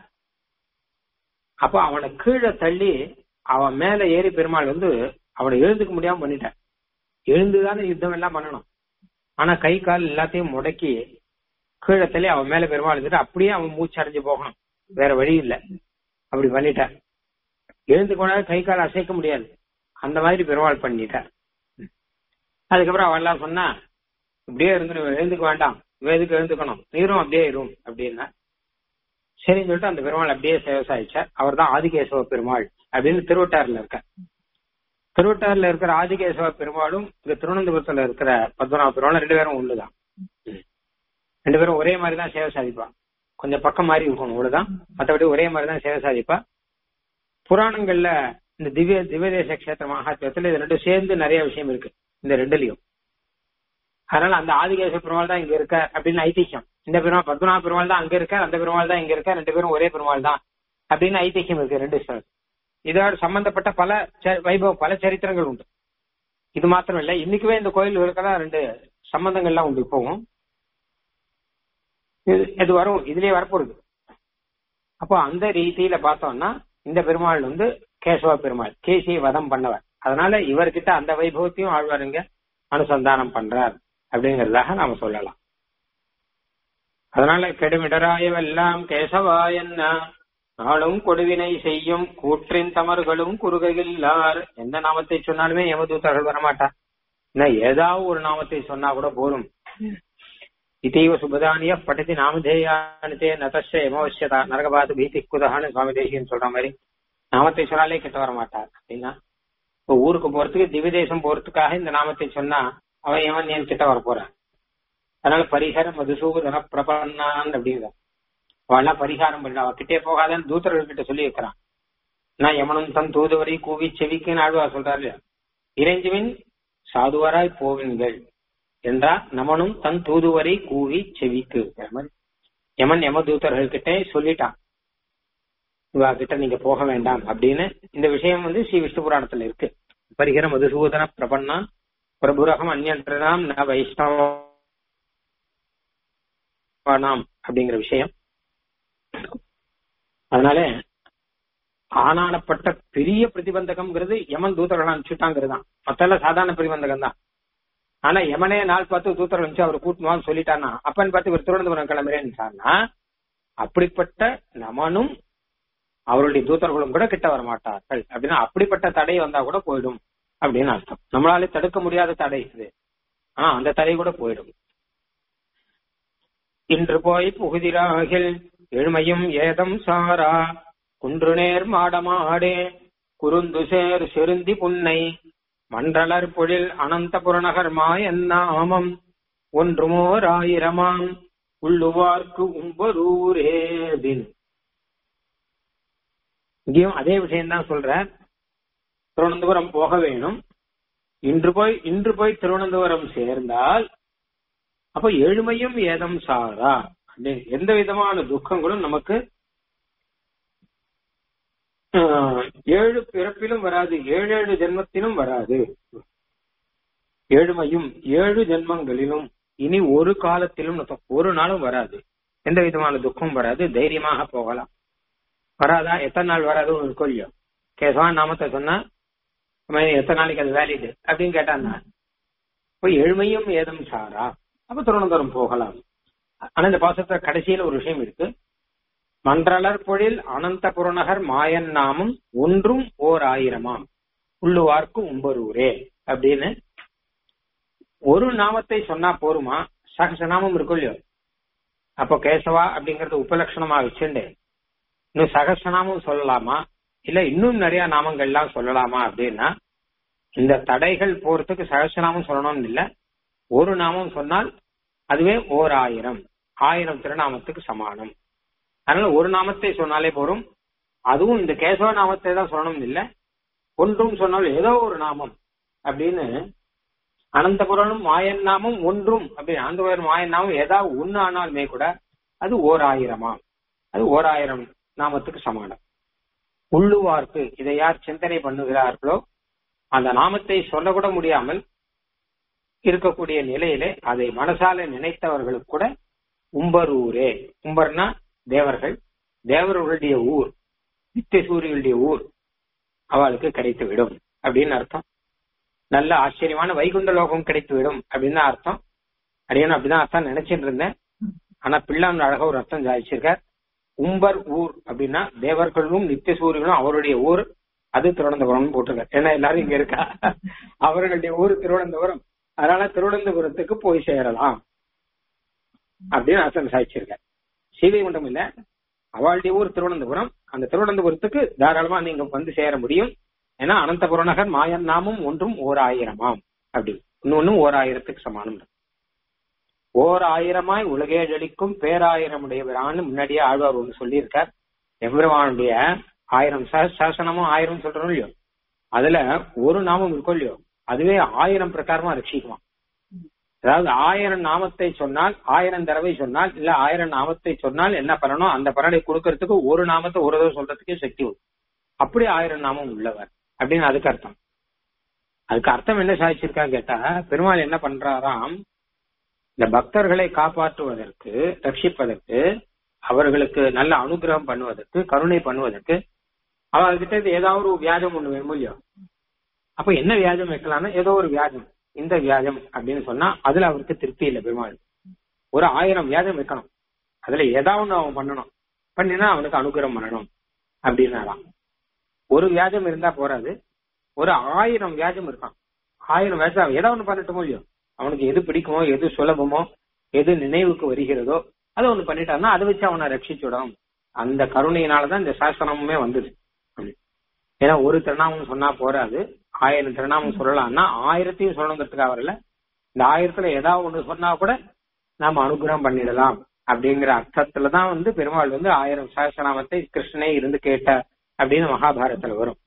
Speaker 1: அப்போ அவனை கீழே தள்ளி அவன் மேல ஏறி பெருமாள் வந்து அவனை எழுந்துக்க முடியாம பண்ணிட்டான் எழுந்துதானே யுத்தம் எல்லாம் பண்ணணும் ஆனா கை கால் எல்லாத்தையும் முடக்கி கீழே தள்ளி அவன் மேல பெருமாள் இருந்துட்டு அப்படியே அவன் மூச்சு அடைஞ்சு போகணும் வேற வழி இல்ல அப்படி பண்ணிட்டார் எழுந்து கொண்டாது கை கால் அசைக்க முடியாது அந்த மாதிரி பெருமாள் பண்ணிட்டார் அதுக்கப்புறம் அவன் எல்லாம் சொன்னா இப்படியே இருந்து எழுந்துக்க வேண்டாம் இவன் எதுக்கு எழுந்துக்கணும் நீரும் அப்படியே இரும் அப்படின்னா சரின்னு சொல்லிட்டு அந்த பெருமாள் அப்படியே சேவை சாதிச்சார் அவர் தான் ஆதிகேசவ பெருமாள் அப்படின்னு திருவட்டாறுல இருக்க திருவட்டாறுல இருக்கிற ஆதிகேசவ பெருமாளும் இங்க திருவனந்தபுரத்துல இருக்கிற பத்மநாப பெருமாளும் ரெண்டு பேரும் ஒண்ணுதான் ரெண்டு பேரும் ஒரே மாதிரி தான் சேவை சாதிப்பா கொஞ்சம் பக்கம் மாதிரி இருக்கணும் அவ்வளவுதான் மற்றபடி ஒரே மாதிரி தான் சேவை சாதிப்பா புராணங்கள்ல இந்த திவ்ய திவ்யதேச கஷேத்திர மகாத்மியத்துல இது ரெண்டும் சேர்ந்து நிறைய விஷயம் இருக்கு இந்த ரெண்டுலயும் அதனால அந்த ஆதிகேச பெருமாள் தான் இங்க இருக்க அப்படின்னு ஐதிஹ்யம் இந்த பெருமாள் பத்மநாப பெருமாள் தான் அங்க இருக்க அந்த பெருமாள் தான் இங்க இருக்க ரெண்டு பேரும் ஒரே பெருமாள் தான் அப்படின்னு ஐதிஹ்யம் இருக்கு ரெண்டு ஸ்தலம் இதோட சம்பந்தப்பட்ட பல ச- வைபவ பல சரித்திரங்கள் உண்டு இது மாத்திரம் இல்ல இன்னைக்குவே இந்த கோயில்களுக்கெல்லாம் ரெண்டு சம்பந்தங்கள்லாம் உண்டு இப்பவும் இது இது வரும் இதுலயே வரப்போகுது அப்போ அந்த ரீதியில பார்த்தோம்னா இந்த பெருமாள் வந்து கேசவ பெருமாள் கேசியை வதம் பண்ணவர் அதனால இவர்கிட்ட அந்த வைபவத்தையும் ஆழ்வாருங்க அனுசந்தானம் பண்றார் அப்படிங்கறதாக நாம சொல்லலாம் அதனால கெடுமிடராயவெல்லாம் கேசவா என்ன நாளும் கொடுவினை செய்யும் கூற்றின் தமர்களும் குறுகையில்லார் எந்த நாமத்தை சொன்னாலுமே யமதூதர்கள் வரமாட்டார் இன்னும் ஏதாவது ஒரு நாமத்தை சொன்னா கூட போதும் இதைவ சுபதானிய பட்டதி நாமதேயானதே நதஸ்ய யமவசியதா நரகபாது பீதி குதகான்னு சுவாமி தேசியன் சொல்ற மாதிரி நாமத்தை சொன்னாலே கிட்ட வர மாட்டார் அப்படின்னா இப்போ ஊருக்கு போறதுக்கு திவ்ய தேசம் போறதுக்காக இந்த நாமத்தை சொன்னா அவன் எவன் ஏன் கிட்ட வர போறான் அதனால பரிகார மதுசூதன பிரபன்னான் அப்படிங்கிற அவெல்லாம் பரிகாரம் பண்ண அவ கிட்டே போகாதன்னு தூதர்கள் கிட்ட சொல்லி வைக்கிறான் நான் யமனும் தன் தூதுவரை கூவி செவிக்குன்னு ஆழ்வா சொல்றாரு இல்லையா? இறைஞ்சுவின் சாதுவராய் போவின்கள் என்றால் நமனும் தன் தூதுவரை கூவி செவிக்கு மாதிரி யமன் யம தூதர்கள் கிட்டே சொல்லிட்டான் இவா கிட்ட நீங்க போக வேண்டாம் அப்படின்னு இந்த விஷயம் வந்து ஸ்ரீ விஷ்ணு புராணத்துல இருக்கு பரிகர மதுசூதன பிரபன்னா பிரபுரகம் அந்யந்திரனாம் ந வைஷ்ணவம் வேணாம் அப்படிங்கிற விஷயம் அதனால ஆனானப்பட்ட பெரிய பிரதிபந்தகம்ங்கிறது யமன் தூதர்கள் அனுப்பிச்சுட்டாங்கிறது தான் மத்தெல்லாம் சாதாரண பிரதிபந்தகம் தான் ஆனா யமனே நாள் பார்த்து தூத்தர் அனுப்பிச்சு அவர் கூட்டணும்னு சொல்லிட்டானா அப்பன்னு பார்த்து இவர் திருவனந்தபுரம் கிளம்புறேன்னு சொன்னா அப்படிப்பட்ட நமனும் அவருடைய தூதர்களும் கூட கிட்ட வர மாட்டார்கள் அப்படின்னா அப்படிப்பட்ட தடை வந்தா கூட போயிடும் அப்படின்னு அர்த்தம் நம்மளாலே தடுக்க முடியாத தடை இது ஆனா அந்த தடை கூட போயிடும் இன்று போய் புகுதிராகில் எழுமையும் ஏதம் சாரா குன்றுநேர் மாடமாடே குறுந்து சேர் செருந்தி புன்னை மன்றலர் பொழில் அனந்த புறநகர் மாயன்னாமம் ஒன்றுமோர் ஆயிரமாம் உள்ளுவார்க்கு உம்பரூரே அப்படின்னு இங்கேயும் அதே விஷயம்தான் சொல்ற திருவனந்தபுரம் போக வேணும் இன்று போய் இன்று போய் திருவனந்தபுரம் சேர்ந்தால் அப்ப எழுமையும் ஏதம் சாரா அப்படின்னு எந்த விதமான துக்கங்களும் நமக்கு ஆஹ், ஏழு பிறப்பிலும் வராது ஏழு ஏழு ஜென்மத்திலும் வராது ஏழுமையும் ஏழு ஜென்மங்களிலும் இனி ஒரு காலத்திலும் அர்த்தம், ஒரு நாளும் வராது எந்த விதமான துக்கம் வராது தைரியமாக போகலாம் வராதா எத்தனை நாள் வராது ஒரு கொல்லியோ கேசவான் நாமத்தை சொன்னா அம்மா, எத்தனை நாளைக்கு அது வேலிடு அப்படின்னு கேட்டான்னா போய் எழுமையும் ஏதும் சாரா அப்ப திருவனந்தபுரம் போகலாம் ஆனா இந்த பாசத்துல கடைசியில ஒரு விஷயம் இருக்கு மன்றலர் பொழில் அனந்த புறநகர் மாயன் நாமம் ஒன்றும் ஓர் ஆயிரமாம் உள்ளுவார்க்கு உம்பரூரே அப்படின்னு ஒரு நாமத்தை சொன்னா போருமா சகசநாமம் இருக்கும் இல்லையோ அப்போ கேசவா அப்படிங்கறது உபலட்சணமா வச்சுண்டு இன்னும் சகசநாமம் சொல்லலாமா இல்ல இன்னும் நிறைய நாமங்கள்லாம் சொல்லலாமா அப்படின்னா இந்த தடைகள் போறதுக்கு சகசநாமம் சொல்லணும்னு இல்ல ஒரு நாமம் சொன்னால் அதுவே ஓர் ஆயிரம் ஆயிரம் திருநாமத்துக்கு சமானம் அதனால ஒரு நாமத்தை சொன்னாலே போரும் அதுவும் இந்த கேசவ நாமத்தை தான் சொல்லணும் இல்ல ஒன்றும் சொன்னால் ஏதோ ஒரு நாமம் அப்படின்னு அனந்தபுரனும் மாயன் நாமம் ஒன்றும் அப்படின்னு அனந்தபுரம் மாயன் நாமம் ஏதாவது ஒண்ணு ஆனாலுமே கூட அது ஓர் ஆயிரமா அது ஓர் ஆயிரம் நாமத்துக்கு சமானம் உள்ளுவார்க்கு இதை யார் சிந்தனை பண்ணுகிறார்களோ அந்த நாமத்தை சொல்லக்கூட முடியாமல் இருக்கக்கூடிய நிலையிலே அதை மனசால நினைத்தவர்களுக்கு கூட உம்பரூரே உம்பர்னா தேவர்கள் தேவர்களுடைய ஊர் நித்திய சூரியனுடைய ஊர் அவளுக்கு கிடைத்து விடும் அப்படின்னு அர்த்தம் நல்ல ஆச்சரியமான வைகுண்ட லோகம் கிடைத்து விடும் அப்படின்னு தான் அர்த்தம் அடியனும் அப்படிதான் அர்த்தம் நினைச்சிட்டு இருந்தேன் ஆனா பிள்ளான் அழகா ஒரு அர்த்தம் சாதிச்சிருக்கார் உம்பர் ஊர் அப்படின்னா தேவர்களும் நித்திய சூரியனும் அவருடைய ஊர் அது திருவனந்தபுரம் போட்டிருக்காரு ஏன்னா எல்லாரும் இங்க இருக்கா அவர்களுடைய ஊர் திருவனந்தபுரம் அதனால திருவனந்தபுரத்துக்கு போய் சேரலாம் அப்படின்னு அர்த்தம் சாதிச்சிருக்கார் ஸ்ரீவைகுண்டம் இல்ல அவளுடைய ஊர் திருவனந்தபுரம் அந்த திருவனந்தபுரத்துக்கு தாராளமா நீங்க வந்து சேர முடியும் ஏன்னா அனந்தபுரம் நகர் மாயன் நாமும் ஒன்றும் ஓர் ஆயிரமாம் அப்படி இன்னொன்னும் ஓர் ஆயிரத்துக்கு சமானம் ஓர் ஆயிரமாய் உலகேழலிக்கும் பேராயிரமுடையவரான்னு முன்னாடியே ஆழ்வார் ஒன்று சொல்லியிருக்கார் எவ்வளவானுடைய ஆயிரம் சஹ- சாசனமும் ஆயிரம் சொல்றோம் இல்லையோ அதுல ஒரு நாமம் இருக்கும் இல்லையோ அதுவே ஆயிரம் பிரகாரமா ரட்சிக்குமா அதாவது ஆயிரம் நாமத்தை சொன்னால் ஆயிரம் தடவை சொன்னால் இல்ல ஆயிரம் நாமத்தை சொன்னால் என்ன பண்ணணும் அந்த பலனை கொடுக்கறதுக்கு ஒரு நாமத்தை ஒரு தடவை சொல்றதுக்கே சக்தி உண்டு அப்படி ஆயிரம் நாமம் உள்ளவர் அப்படின்னு அதுக்கு அர்த்தம் அதுக்கு அர்த்தம் என்ன சாதிச்சிருக்கான்னு கேட்டா பெருமாள் என்ன பண்றாராம் இந்த பக்தர்களை காப்பாற்றுவதற்கு ரட்சிப்பதற்கு அவர்களுக்கு நல்ல அனுகிரகம் பண்ணுவதற்கு கருணை பண்ணுவதற்கு அவர்கிட்ட இருந்து ஏதாவது ஒரு வியாஜம் ஒண்ணு வேணும் இல்லையோ அப்ப என்ன வியாஜம் வைக்கலாம்னா ஏதோ ஒரு வியாஜம் இந்த வியாஜம் அப்படின்னு சொன்னா அதுல அவருக்கு திருப்தி இல்லை பெருமாள் ஒரு ஆயிரம் வியாஜம் வைக்கணும் அதுல ஏதாவது ஒண்ணு அவன் பண்ணணும் பண்ணினா அவனுக்கு அனுகிரகம் பண்ணணும் அப்படின்னாலாம் ஒரு வியாஜம் இருந்தா போறாது ஒரு ஆயிரம் வியாஜம் இருக்கான் ஆயிரம் வியாஜம் ஏதாவது ஒண்ணு பண்ணட்டுமோ இல்லையோ அவனுக்கு எது பிடிக்குமோ எது சுலபமோ எது நினைவுக்கு வருகிறதோ அதை ஒண்ணு பண்ணிட்டான்னா அதை வச்சு அவனை ரட்சிச்சுடும் அந்த கருணையினாலதான் இந்த சாஸ்திரமுமே வந்தது ஏன்னா ஒரு திருநாமம் சொன்னா போறாது ஆயிரம் திருநாமம் சொல்லலாம்னா ஆயிரத்தையும் சொல்லணுங்கிறதுக்காக வரல இந்த ஆயிரத்துல ஏதாவது ஒண்ணு சொன்னா கூட நாம அனுகிரகம் பண்ணிடலாம் அப்படிங்கிற அர்த்தத்துலதான் வந்து பெருமாள் வந்து ஆயிரம் சகசநாமத்தை கிருஷ்ணனே இருந்து கேட்ட அப்படின்னு மகாபாரதத்துல வரும்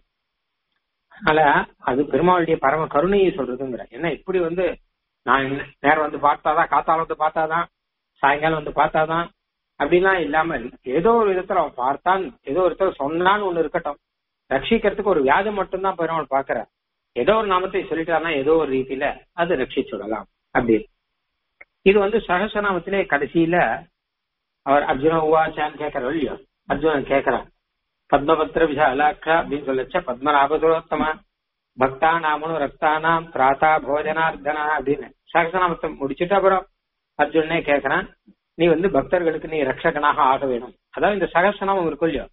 Speaker 1: அதனால அது பெருமாளுடைய பரம கருணையை சொல்றதுங்கிற என்ன இப்படி வந்து நான் என்ன- நேரம் வந்து பார்த்தாதான் காத்தால வந்து பார்த்தாதான் சாயங்காலம் வந்து பார்த்தாதான் அப்படிலாம் இல்லாமல் ஏதோ ஒரு விதத்துல அவன் பார்த்தான் ஏதோ ஒரு விதத்துல சொன்னான்னு ஒண்ணு இருக்கட்டும் ரட்சிக்கிறதுக்கு ஒரு வியாஜம் மட்டும்தான் பெருமாள் பாக்குற ஏதோ ஒரு நாமத்தை சொல்லிட்டாருன்னா ஏதோ ஒரு ரீதியில அது ரட்சிச்சுடலாம் அப்படி இது வந்து சகசநாமத்திலே கடைசியில அவர் அர்ஜுன உவாச்சான்னு கேட்கிறார் இல்லையோ அர்ஜுனன் கேட்கிறான் பத்மபத்திர விஷாலாட்சா அப்படின்னு சொல்லச்ச பத்மநாபதுரோத்தம பக்தா நாமனு ரக்தானாம் திராத்தா போஜனார்த்தனா அப்படின்னு சகசநாமத்தை முடிச்சுட்டு அப்புறம் அர்ஜுனனே கேட்கறான் நீ வந்து பக்தர்களுக்கு நீ ரட்சகனாக ஆக வேணும் அதாவது இந்த சகசநாமம் இருக்கும் இல்லையோ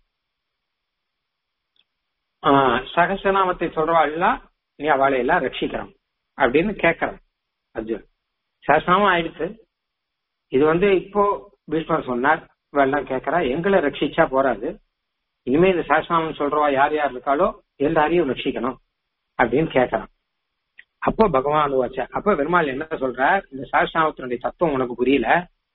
Speaker 1: ஆஹ் சகசநாமத்தை சொல்றவாள்லாம் நீ அவளை எல்லாம் ரட்சிக்கிறான் அப்படின்னு கேட்கறான் அர்ஜுன் சகசநாமம் ஆயிடுச்சு இது வந்து இப்போ பீஷ்மர் சொன்னார் இவெல்லாம் கேட்கறா எங்களை ரட்சிச்சா போறாது இனிமே இந்த சகசநாமம் சொல்றவா யார் யார் இருக்காளோ எல்லாரையும் ரட்சிக்கணும் அப்படின்னு கேட்கறான் அப்போ பகவான் வச்ச அப்ப பெருமாள் என்ன சொல்றார் இந்த சகசநாமத்தினுடைய தத்துவம் உனக்கு புரியல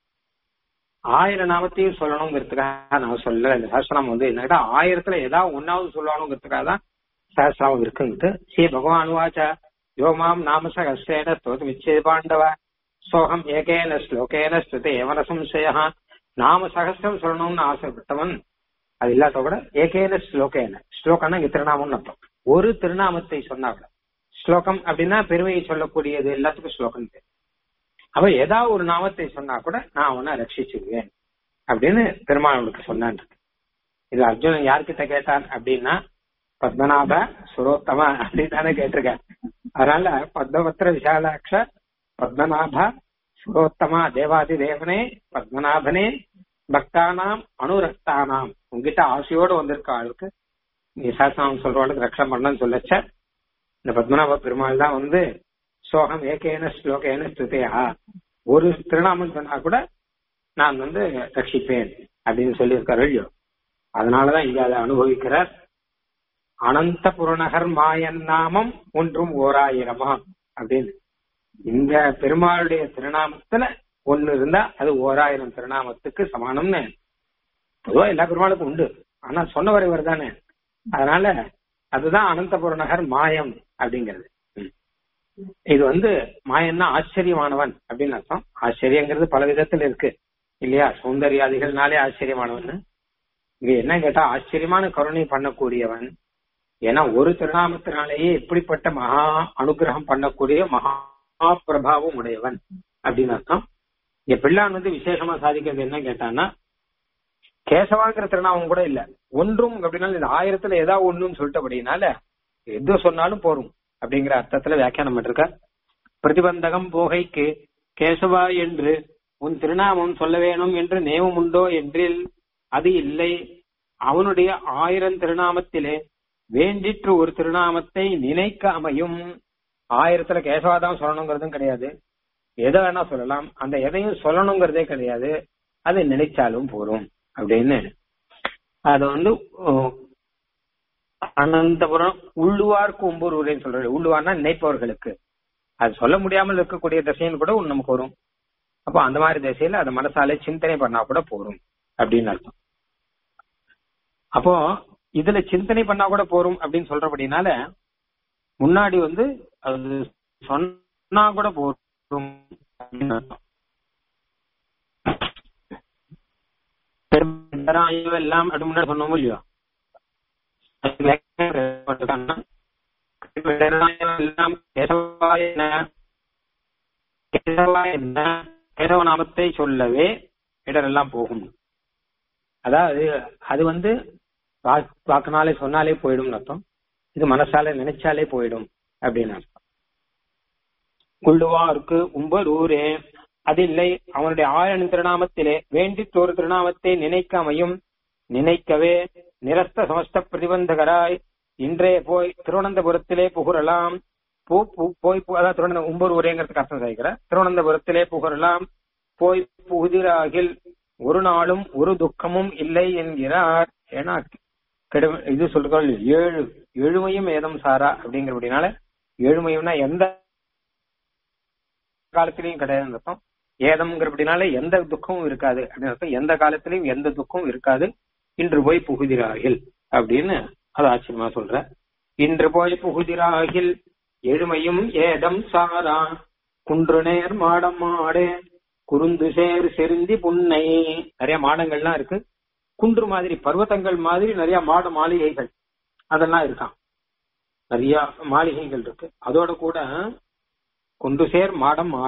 Speaker 1: ஆயிரம் நாமத்தையும் சொல்லணுங்கிறதுக்காக நான் சொல்லல இந்த சகசநாமம் வந்து என்னடா ஆயிரத்துல ஏதாவது ஒன்னாவது சொல்லணுங்கிறதுக்காக தான் சகசிராமம் இருக்குங்கிட்டு ஸ்ரீ பகவான் வாச்ச யோமாம் நாம சகஸ்ரேன ஸ்தோத்து விச்சேத பாண்டவ சோகம் ஏகேன ஸ்லோகேன ஸ்துதே ஏவன சம்சய நாம சகஸ்ரம் சொல்லணும்னு ஆசைப்பட்டவன் அது இல்லாட்ட கூட ஏகேன ஸ்லோகேன ஸ்லோகம்னா இங்க திருநாமம்னு அர்த்தம் ஒரு திருநாமத்தை சொன்னா கூட ஸ்லோகம் அப்படின்னா பெருமையை சொல்லக்கூடியது எல்லாத்துக்கும் ஸ்லோகம் பேர் அவ ஏதாவது ஒரு நாமத்தை சொன்னா கூட நான் அவனை ரட்சிச்சுடுவேன் அப்படின்னு பெருமாளுக்கு சொன்னான் இது அர்ஜுனன் யார்கிட்ட கேட்டான் அப்படின்னா பத்மநாப சுரோத்தம அப்படின்னு தானே கேட்டிருக்கேன் அதனால பத்மபத்திர விஷாலாட்ச பத்மநாப சுரோத்தமா தேவாதி தேவனே பத்மநாபனே பக்தானாம் அனுரக்தானாம் உங்ககிட்ட ஆசையோடு வந்திருக்க ஆளுக்கு நீ சாஸ்திரம் சொல்றவாளுக்கு ரட்சம் பண்ணன்னு சொல்லச்ச இந்த பத்மநாப பெருமாள் தான் வந்து சோகம் ஏகேன ஸ்லோகேன ஸ்துதையா ஒரு திருநாமம் சொன்னா கூட நான் வந்து ரட்சிப்பேன் அப்படின்னு சொல்லியிருக்காரு இல்லையோ அதனாலதான் இங்க அதை அனுபவிக்கிறார் அனந்த புறநகர் மாயன் நாமம் ஒன்றும் ஓராயிரமா அப்படின்னு இந்த பெருமாளுடைய திருநாமத்துல ஒண்ணு இருந்தா அது ஓராயிரம் திருநாமத்துக்கு சமானம்னு பொதுவா எல்லா பெருமாளுக்கும் உண்டு ஆனா சொன்னவர் இவர் தானே அதனால அதுதான் அனந்தபுர நகர் மாயம் அப்படிங்கிறது இது வந்து மாயன்னா ஆச்சரியமானவன் அப்படின்னு அர்த்தம் ஆச்சரியங்கிறது பல விதத்துல இருக்கு இல்லையா சௌந்தர்யாதிகள்னாலே ஆச்சரியமானவன் இங்க என்ன கேட்டா ஆச்சரியமான கருணை பண்ணக்கூடியவன் ஏன்னா ஒரு திருநாமத்தினாலேயே இப்படிப்பட்ட மகா அனுகிரகம் பண்ணக்கூடிய மகா பிரபாவம் உடையவன் அப்படின்னு அர்த்தம் இங்க பிள்ளான் வந்து விசேஷமா சாதிக்கிறது என்ன கேட்டான்னா கேசவாங்கிற திருநாமம் கூட இல்ல ஒன்றும் அப்படின்னா இந்த ஆயிரத்துல ஏதாவது ஒண்ணுன்னு சொல்லிட்டபடினால எது சொன்னாலும் போரும் அப்படிங்கிற அர்த்தத்துல வியாக்கியானம் பண்ணிருக்க பிரதிபந்தகம் போகைக்கு கேசவா என்று உன் திருநாமம் சொல்ல வேணும் என்று நேமம் உண்டோ என்றில் அது இல்லை அவனுடைய ஆயிரம் திருநாமத்திலே வேண்டிற்று ஒரு திருநாமத்தை நினைக்க அமையும் ஆயிரத்துல கேசவாதான் சொல்லணுங்கிறதும் கிடையாது எதை வேணா சொல்லலாம் அந்த எதையும் சொல்லணுங்கிறதே கிடையாது அது நினைச்சாலும் போரும் அப்படின்னு அது வந்து அனந்தபுரம் உள்ளுவார் கும்பூர் ஊரேன்னு சொல்றாரு உள்ளுவார்னா நினைப்பவர்களுக்கு அது சொல்ல முடியாமல் இருக்கக்கூடிய திசைன்னு கூட நமக்கு வரும் அப்போ அந்த மாதிரி திசையில அதை மனசாலே சிந்தனை பண்ணா கூட போரும் அப்படின்னு அர்த்தம் அப்போ இதுல சிந்தனை பண்ணா கூட போரும் அப்படின்னு சொல்றபடினால முன்னாடி வந்து அது சொன்னா கூட போரும் அப்படின்னு அர்த்தம் எல்லாம் அது முன்னாடி சொன்னோம் இல்லையோ எல்லாம் கேசவ நாமத்தை சொல்லவே இடரெல்லாம் போகும் அதாவது அது வந்து வாக்குனாலே சொன்னாலே போயிடும் அர்த்தம் இது மனசால நினைச்சாலே போயிடும் அப்படின்னு அர்த்தம் குள்ளுவாருக்கு உம்பர் ஊரே அது இல்லை அவனுடைய ஆயிரம் திருநாமத்திலே வேண்டி ஒரு திருநாமத்தை நினைக்காமையும் நினைக்கவே நிரஸ்த சமஸ்த பிரதிபந்தகராய் இன்றே போய் திருவனந்தபுரத்திலே புகழலாம் பூ போய் அதாவது திருவனந்த உம்பர் ஊரேங்கிறதுக்கு அர்த்தம் சாய்க்கிற திருவனந்தபுரத்திலே புகழலாம் போய் புகுதிராகில் ஒரு நாளும் ஒரு துக்கமும் இல்லை என்கிறார் ஏன்னா இது சொல்றாங்க ஏழு ஏழுமையும் ஏதம் சாரா அப்படிங்கிறபடினால ஏழுமையும்னா எந்த காலத்திலையும் கிடையாது அர்த்தம் ஏதம்ங்கிறபடினால எந்த துக்கமும் இருக்காது அப்படின்னு அர்த்தம் எந்த காலத்திலையும் எந்த துக்கமும் இருக்காது இன்று போய் புகுதிராகில் அப்படின்னு அது ஆச்சரியமா சொல்ற இன்று போய் புகுதிராகில் எழுமையும் ஏதம் சாரா குன்று நேர் மாடம் மாடே குறுந்து சேர் செருந்தி புன்னை நிறைய மாடங்கள்லாம் இருக்கு குன்று மாதிரி பர்வதங்கள் மாதிரி நிறைய மாட மாளிகைகள் அதெல்லாம் இருக்கான் நிறைய மாளிகைகள் இருக்கு அதோட கூட குன்று சேர் மாடம் மாடே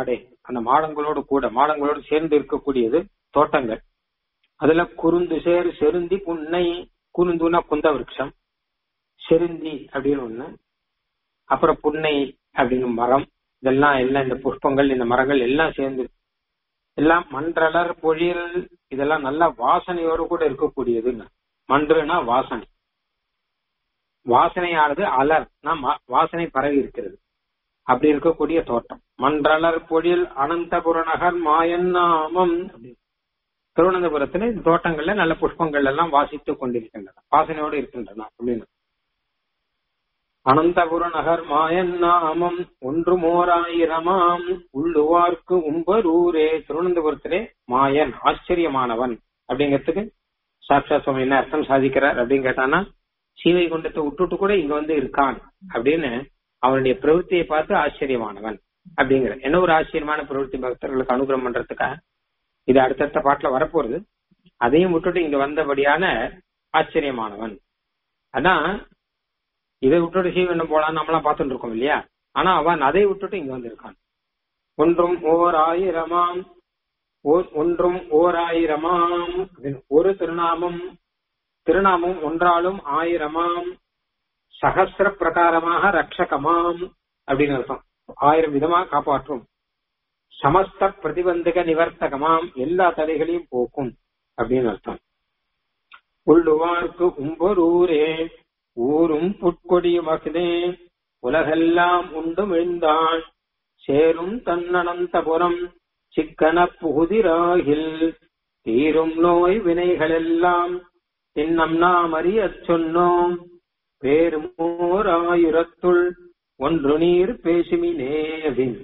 Speaker 1: அந்த மாடங்களோடு கூட மாடங்களோடு சேர்ந்து இருக்கக்கூடியது தோட்டங்கள் அதுல குறுந்து சேர் செருந்தி புன்னை குறுந்துனா குந்த விருட்சம் செருந்தி அப்படின்னு ஒண்ணு அப்புறம் புன்னை அப்படின்னு மரம் இதெல்லாம் எல்லாம் இந்த புஷ்பங்கள் இந்த மரங்கள் எல்லாம் சேர்ந்து எல்லாம் மன்றலர் பொழில் இதெல்லாம் நல்ல வாசனையோடு கூட இருக்கக்கூடியதுன்னு மன்றுனா வாசனை வாசனையானது அலர்னா வாசனை பரவி இருக்கிறது அப்படி இருக்கக்கூடிய தோட்டம் மன்றலர் பொழில் அனந்தபுர நகர் மாயன்னாமம் திருவனந்தபுரத்துல இந்த தோட்டங்கள்ல நல்ல புஷ்பங்கள் எல்லாம் வாசித்துக் கொண்டிருக்கின்றன வாசனையோடு இருக்கின்றன அப்படின்னு அனந்தபுர நகர் மாயன்னாமம் ஒன்று மோராயிரமாம் உள்ளுவார்க்கு உம்பரூரே திருவனந்தபுரத்திலே மாயன் ஆச்சரியமானவன் அப்படிங்கிறதுக்கு சாட்சா சுவாமி என்ன அர்த்தம் சாதிக்கிறார் அப்படின்னு கேட்டானா சீவை குண்டத்தை விட்டுட்டு கூட இங்க வந்து இருக்கான் அப்படின்னு அவனுடைய பிரவൃத்தியை பார்த்து ஆச்சரியமானவன் அப்படிங்கிற என்ன ஒரு ஆச்சரியமான பிரவೃத்தி பக்தர்களுக்கு அனுகிரகம் பண்றதுக்காக இது அடுத்தடுத்த பாட்டுல வரப்போறது அதையும் விட்டுட்டு இங்க வந்தபடியான ஆச்சரியமானவன் அதான் இதை விட்டுட்டு சீவண்ணம் போலான்னு நம்மளாம் பார்த்துட்டு இருக்கோம் இல்லையா ஆனா அவன் அதை விட்டுட்டு இங்க வந்திருக்கான் ஒன்றும் ஓர் ஆயிரமாம் ஒன்றும் ஓர் ஆயிரமாம் ஒரு திருநாமம் திருநாமம் ஒன்றாலும் ஆயிரமாம் சகசிர பிரகாரமாக ரட்சகமாம் அப்படின்னு அர்த்தம் ஆயிரம் விதமா காப்பாற்றும் சமஸ்த பிரதிபந்தக நிவர்த்தகமாம் எல்லா தடைகளையும் போக்கும் அப்படின்னு அர்த்தம் உள்ளுவார்க்கு உம்பொரூரே ஊரும் புட்கொடியுமகுதே உலகெல்லாம் உண்டு மிழ்ந்தான் சேரும் தன்னனந்தபுரம் சிக்கன புகுதிராகில் தீரும் நோய் வினைகளெல்லாம் தின்னம் நாம் அறியச் சொன்னோம் பேருமோர் ஆயிரத்துள் ஒன்று நீர் பேசுமினே அப்படின்னு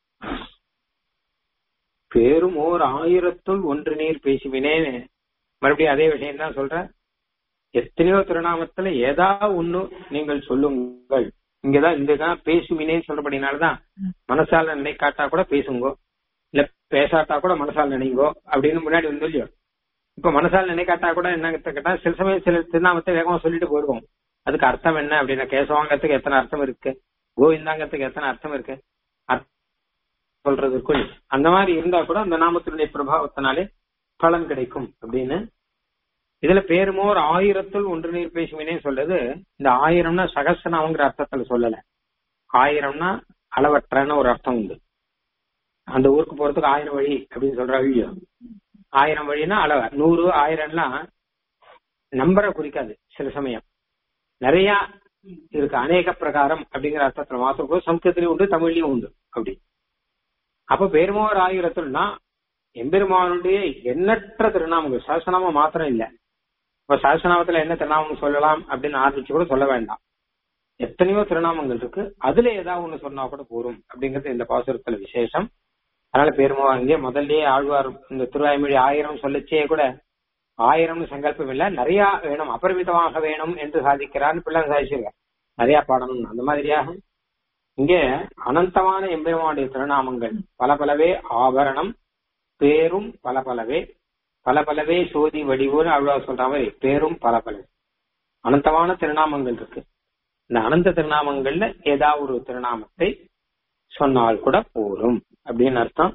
Speaker 1: பேரும் ஓர் ஆயிரத்துள் ஒன்று நீர் பேசுமினே மறுபடியும் அதே விஷயம் தான் சொல்ற எத்தனையோ திருநாமத்துல ஏதா ஒண்ணு நீங்கள் சொல்லுங்கள் இங்கதான் இங்கதான் பேசுமினே சொல்றபடினாலதான் மனசால நினைக்காட்டா கூட பேசுங்கோ இல்ல பேசாட்டா கூட மனசால் நினைங்கோ அப்படின்னு முன்னாடி வந்து இல்லையோ இப்ப மனசால் நினைக்காட்டா கூட என்ன கேட்டா சில சமயம் சில திருநாமத்தை வேகமா சொல்லிட்டு போயிடுவோம் அதுக்கு அர்த்தம் என்ன அப்படின்னா கேசவாங்கத்துக்கு எத்தனை அர்த்தம் இருக்கு கோவிந்தாங்கத்துக்கு எத்தனை அர்த்தம் இருக்கு சொல்றதுக்குள் அந்த மாதிரி இருந்தா கூட அந்த நாமத்தினுடைய பிரபாவத்தினாலே பலன் கிடைக்கும் அப்படின்னு இதுல பேருமோர் ஆயிரத்துள் ஒன்று நீர் பேசுமினே சொல்றது இந்த ஆயிரம்னா சகசனாமங்கிற அர்த்தத்துல சொல்லல ஆயிரம்னா அளவற்றன்னு ஒரு அர்த்தம் உண்டு அந்த ஊருக்கு போறதுக்கு ஆயிரம் வழி அப்படின்னு சொல்ற வழியோ ஆயிரம் வழினா அளவ நூறு ஆயிரம்லாம் நம்பரை குறிக்காது சில சமயம் நிறைய இருக்கு அநேக பிரகாரம் அப்படிங்கிற அர்த்தத்துல மாத்திரம் சம்ஸ்கிருத்திலையும் உண்டு தமிழ்லயும் உண்டு அப்படி அப்ப பெருமோர் ஆயிரத்துள்னா எம்பெருமானுடைய எண்ணற்ற திருநாமங்கள் சகசநாமம் மாத்திரம் இல்ல இப்ப சகசநாமத்துல என்ன திருநாமம் சொல்லலாம் அப்படின்னு ஆரம்பிச்சு கூட சொல்ல வேண்டாம் எத்தனையோ திருநாமங்கள் இருக்கு அதுல ஏதாவது ஒண்ணு சொன்னா கூட போரும் அப்படிங்கிறது இந்த பாசுரத்துல விசேஷம் அதனால பெருமோ அங்கே முதல்லயே ஆழ்வார் இந்த திருவாய்மொழி ஆயிரம் சொல்லச்சே கூட ஆயிரம்னு சங்கல்பம் இல்ல நிறைய வேணும் அபரிமிதமாக வேணும் என்று சாதிக்கிறான்னு பிள்ளை சாதிச்சிருக்க நிறைய பாடணும் அந்த மாதிரியாக இங்க அனந்தமான எம்பெருமானுடைய திருநாமங்கள் பல பலவே ஆபரணம் பேரும் பல பலவே பல பலவே சோதி வடிவுன்னு அவ்வளோ சொல்ற மாதிரி பேரும் பல பலவே அனந்தமான திருநாமங்கள் இருக்கு இந்த அனந்த திருநாமங்கள்ல ஏதாவது ஒரு திருநாமத்தை சொன்னால் கூட போரும் அப்படின்னு அர்த்தம்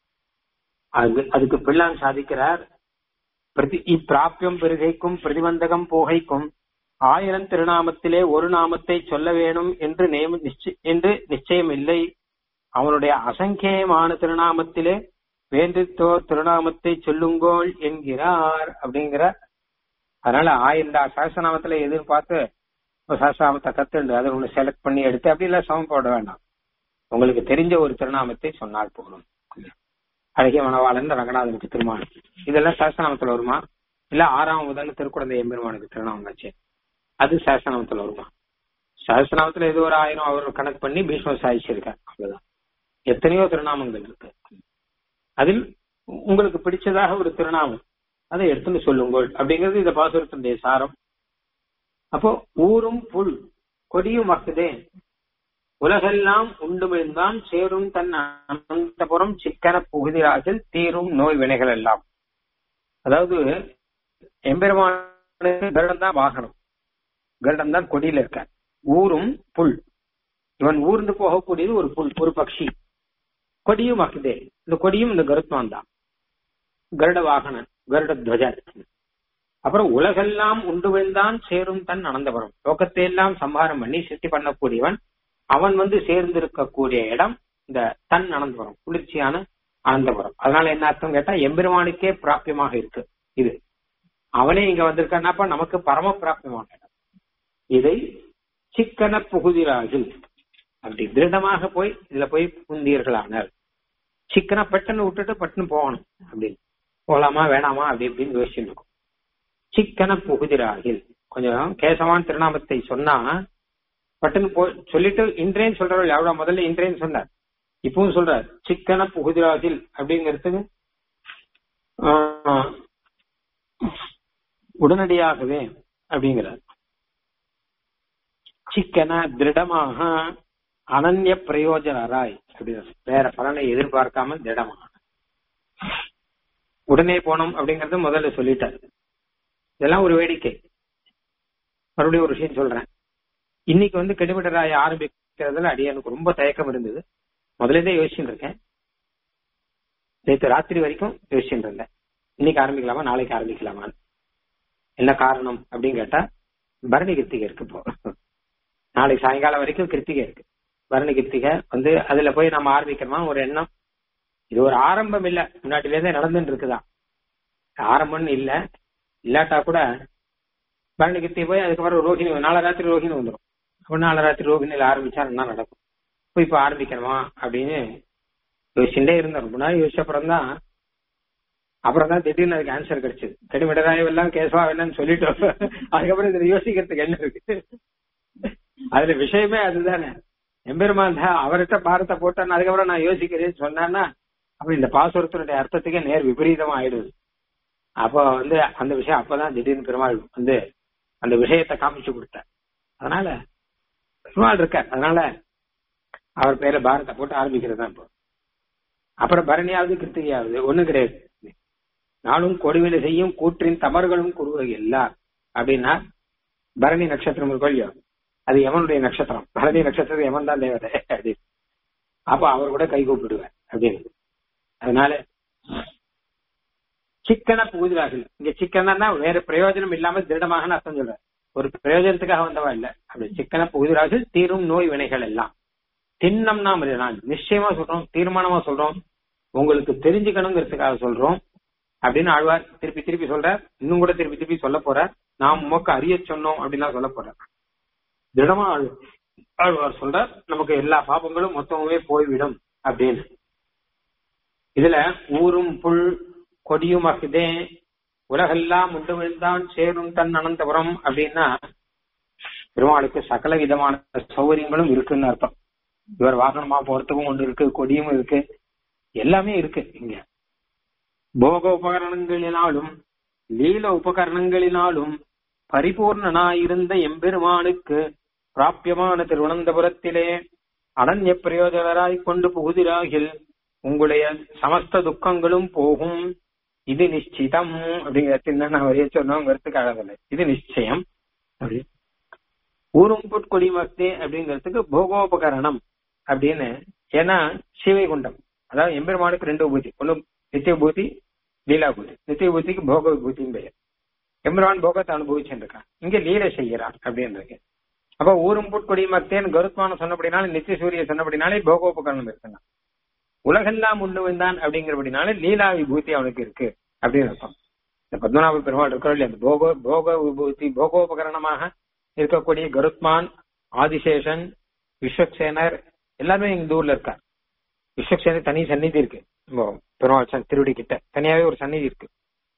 Speaker 1: அது அதுக்கு பிள்ளான் சாதிக்கிறார் பிரதி இப்பிராப்பியம் பெருகைக்கும் பிரதிபந்தகம் போகைக்கும் ஆயிரம் திருநாமத்திலே ஒரு நாமத்தை சொல்ல வேணும் என்று நேம என்று நிச்சயம் இல்லை அவனுடைய அசங்கேயமான திருநாமத்திலே வேண்டித்தோ திருநாமத்தை சொல்லுங்கோள் என்கிறார் அப்படிங்கிற அதனால ஆயிரம் சகசநாமத்துல எதிர்பார்த்து ஒரு சகசநாமத்தை கத்துண்டு அதை ஒண்ணு செலக்ட் பண்ணி எடுத்து அப்படி எல்லாம் சமம் போட வேண்டாம் உங்களுக்கு தெரிஞ்ச ஒரு திருநாமத்தை சொன்னால் போதும் அழகிய மணவாளன் ரங்கநாதனுக்கு திருமணம் இதெல்லாம் சகசநாமத்துல வருமா இல்ல ஆறாம் முதல் திருக்குழந்தை எம்பெருமானுக்கு திருநாமம் ஆச்சு அது சகசநாமத்துல வருமா சகசநாமத்துல ஏதோ ஒரு ஆயிரம் அவர் கணக்கு பண்ணி பீஷ்ம சாதிச்சிருக்கார் அவ்வளவுதான் எத்தனையோ திருநாமங்கள் இருக்கு அதில் உங்களுக்கு பிடிச்சதாக ஒரு திருநாமம் அதை எடுத்துன்னு சொல்லுங்கள் அப்படிங்கிறது இந்த பாசுரத்தினுடைய சாரம் அப்போ ஊரும் புல் கொடியும் வக்குதே உலகெல்லாம் உண்டுமிழ்ந்தான் சேரும் தன் அனந்தபுரம் சிக்கன புகுதிராகில் தீரும் நோய் வினைகள் எல்லாம் அதாவது எம்பெருமானுக்கு கருடம் தான் வாகனம் கருடம் தான் கொடியில இருக்க ஊரும் புல் இவன் ஊர்ந்து போகக்கூடியது ஒரு புல் ஒரு பக்ஷி கொடியும் அக்குதே இந்த கொடியும் இந்த கருத்மான் தான் கருட வாகனன் கருட துவஜர் அப்புறம் உலகெல்லாம் உண்டு வெந்தான் சேரும் தன் அனந்தபுரம் லோகத்தை எல்லாம் சம்ஹாரம் பண்ணி சிருஷ்டி பண்ணக்கூடியவன் அவன் வந்து சேர்ந்திருக்கக்கூடிய இடம் இந்த தன் அனந்தபுரம் குளிர்ச்சியான அனந்தபுரம் அதனால என்ன அர்த்தம் கேட்டா எம்பெருமானுக்கே பிராபியமாக இருக்கு இது அவனே இங்க வந்திருக்கான்னாப்பா நமக்கு பரம பிராபியமான இடம் இதை சிக்கன புகுதிராகில் அப்படி திருடமாக போய் இதுல போய் புந்தீர்களானர் சிக்கனா பட்டுன்னு விட்டுட்டு பட்டுன்னு போகணும் அப்படின்னு போலாமா வேணாமா அப்படி இப்படின்னு யோசிச்சுட்டு இருக்கும் சிக்கன புகுதிராகில் கொஞ்சம் கேசவான் திருநாமத்தை சொன்னா பட்டுன்னு போ சொல்லிட்டு இன்றேன்னு சொல்றவர் எவ்வளவு முதல்ல இன்றேன்னு சொன்னார் இப்பவும் சொல்றார் சிக்கன புகுதிராகில் அப்படிங்கிறதுக்கு ஆஹ், உடனடியாகவே அப்படிங்கிறார் சிக்கன திருடமாக அனன்ய பிரயோஜனராய் அப்படிங்கிறார் வேற பலனை எதிர்பார்க்காம திருடமாக உடனே போனோம் அப்படிங்கறது முதல்ல சொல்லிட்டார் இதெல்லாம் ஒரு வேடிக்கை மறுபடியும் ஒரு விஷயம் சொல்றேன் இன்னைக்கு வந்து கெடுபிடராய ஆரம்பிக்கிறதுல அடியானுக்கு ரொம்ப தயக்கம் இருந்தது முதல்ல யோசிச்சுட்டு இருக்கேன் நேற்று ராத்திரி வரைக்கும் யோசிச்சுட்டு இருந்தேன் இன்னைக்கு ஆரம்பிக்கலாமா நாளைக்கு ஆரம்பிக்கலாமான்னு என்ன காரணம் அப்படின்னு கேட்டா பரணி கிருத்திகை இருக்கு இப்போ நாளைக்கு சாயங்காலம் வரைக்கும் கிருத்திகை இருக்கு பரணி கிருத்திகை வந்து அதுல போய் நம்ம ஆரம்பிக்கிறோமா ஒரு எண்ணம் இது ஒரு ஆரம்பம் இல்ல முன்னாடில இருந்தே நடந்துட்டு இருக்குதான் ஆரம்பம்னு இல்ல இல்லாட்டா கூட பரணி கிருத்திகை போய் அதுக்கப்புறம் ரோஹிணி நாளை ராத்திரி ரோஹிணி வந்துடும் அப்ப நாளை ராத்திரி ரோஹிணியில ஆரம்பிச்சா என்ன நடக்கும் போய் இப்ப ஆரம்பிக்கணுமா அப்படின்னு யோசிச்சுட்டே இருந்தோம் ரொம்ப நாள் யோசிச்ச அப்புறம் தான் அப்புறம் தான் திடீர்னு அதுக்கு ஆன்சர் கிடைச்சது கடிமிடராயம் எல்லாம் கேசவா என்னன்னு சொல்லிட்டோம் அதுக்கப்புறம் இதுல யோசிக்கிறதுக்கு என்ன இருக்கு அதுல விஷயமே அதுதானே எம்பெருமான் தான் அவர்கிட்ட பாரத்தை போட்டான்னு அதுக்கப்புறம் நான் யோசிக்கிறேன்னு சொன்னான்னா அப்ப இந்த பாசுரத்தினுடைய அர்த்தத்துக்கே நேர் விபரீதமா ஆயிடுது அப்போ வந்து அந்த விஷயம் அப்பதான் திடீர்னு பெருமாள் வந்து அந்த விஷயத்தை காமிச்சு கொடுத்தார் அதனால பெருமாள் இருக்கார் அதனால அவர் பேர்ல பாரத்தை போட்டு ஆரம்பிக்கிறது தான் இப்போ அப்புறம் பரணியாவது கிருத்திகையாவது ஒண்ணும் கிடையாது நானும் கொடுவிலை செய்யும் கூற்றின் தமர்களும் குருவை எல்லார் அப்படின்னா பரணி நட்சத்திரம் இருக்கோ இல்லையோ அது யமனுடைய நட்சத்திரம் பரணி நட்சத்திரம் யமன் தான் தேவதை அப்படின்னு அப்ப அவர் கூட கை கூப்பிடுவார் அப்படின்னு அதனால சிக்கன புகுதிரார்கள் இங்க சிக்கனா வேற பிரயோஜனம் இல்லாம திருடமாக அர்த்தம் சொல்ற ஒரு பிரயோஜனத்துக்காக வந்தவா இல்ல அப்படி சிக்கன புகுதிரார்கள் தீரும் நோய் வினைகள் எல்லாம் திண்ணம்னா நான் நிச்சயமா சொல்றோம் தீர்மானமா சொல்றோம் உங்களுக்கு தெரிஞ்சுக்கணுங்கிறதுக்காக சொல்றோம் அப்படின்னு ஆழ்வார் திருப்பி திருப்பி சொல்றார் இன்னும் கூட திருப்பி திருப்பி சொல்ல போறார் நாம் உமக்கு அறிய சொன்னோம் அப்படின்னு சொல்ல போறார் திடமா ஆழ்- ஆழ்வார் சொல்றார் நமக்கு எல்லா பாபங்களும் மொத்தமுமே போய்விடும் அப்படின்னு இதுல ஊரும் புல் கொடியும் அகுதே உலகெல்லாம் உண்டு விழுந்தான் சேரும் தன் அனந்தபுரம் அப்படின்னா பெருமாளுக்கு சகல விதமான சௌகரியங்களும் இருக்குன்னு அர்த்தம் இவர் வாகனமா போறதுக்கும் ஒன்று இருக்கு கொடியும் இருக்கு எல்லாமே இருக்கு இங்க போக உபகரணங்களினாலும் லீல உபகரணங்களினாலும் பரிபூர்ணனாயிருந்த எம்பெருமானுக்கு பிராபியமான திருவனந்தபுரத்திலே அனன்ய பிரயோஜனராய் கொண்டு புகுதிராகில் உங்களுடைய சமஸ்த துக்கங்களும் போகும் இது நிச்சிதம் அப்படிங்கிறது நான் வரைய சொன்னோங்கிறதுக்காக சொல்லல இது நிச்சயம் அப்படி ஊரும் புட்கொடி மக்தே அப்படிங்கிறதுக்கு போகோபகரணம் அப்படின்னு ஏன்னா சிவைகுண்டம் அதாவது எம்பெருமானுக்கு ரெண்டு உபூதி ஒண்ணு நித்தியபூதி லீலாபூதி நித்தியபூதிக்கு போக விபூதியும் பெயர் எம்பெருமான் போகத்தை அனுபவிச்சுருக்கான் இங்க லீலை செய்கிறான் அப்படின்னு இருக்கு அப்ப ஊரும் புட்கொடி மக்தேன்னு கருத்மான சொன்னபடினால நித்திய சூரிய சொன்னபடினாலே போகோபகரணம் இருக்குங்க உலகெல்லாம் உண்டு வந்தான் அப்படிங்கிறபடினால லீலா விபூதி அவனுக்கு இருக்கு அப்படின்னு அர்த்தம் இந்த பத்மநாப பெருமாள் இருக்கிறோம் இல்லையா அந்த போக போக விபூதி போகோபகரணமாக இருக்கக்கூடிய கருத்மான் ஆதிசேஷன் விஸ்வக்சேனர் எல்லாருமே இந்த ஊர்ல இருக்கார் விஸ்வக்சேனர் தனி சந்நிதி இருக்கு நம்ம பெருமாள் சன் திருவடி கிட்ட தனியாவே ஒரு சந்நிதி இருக்கு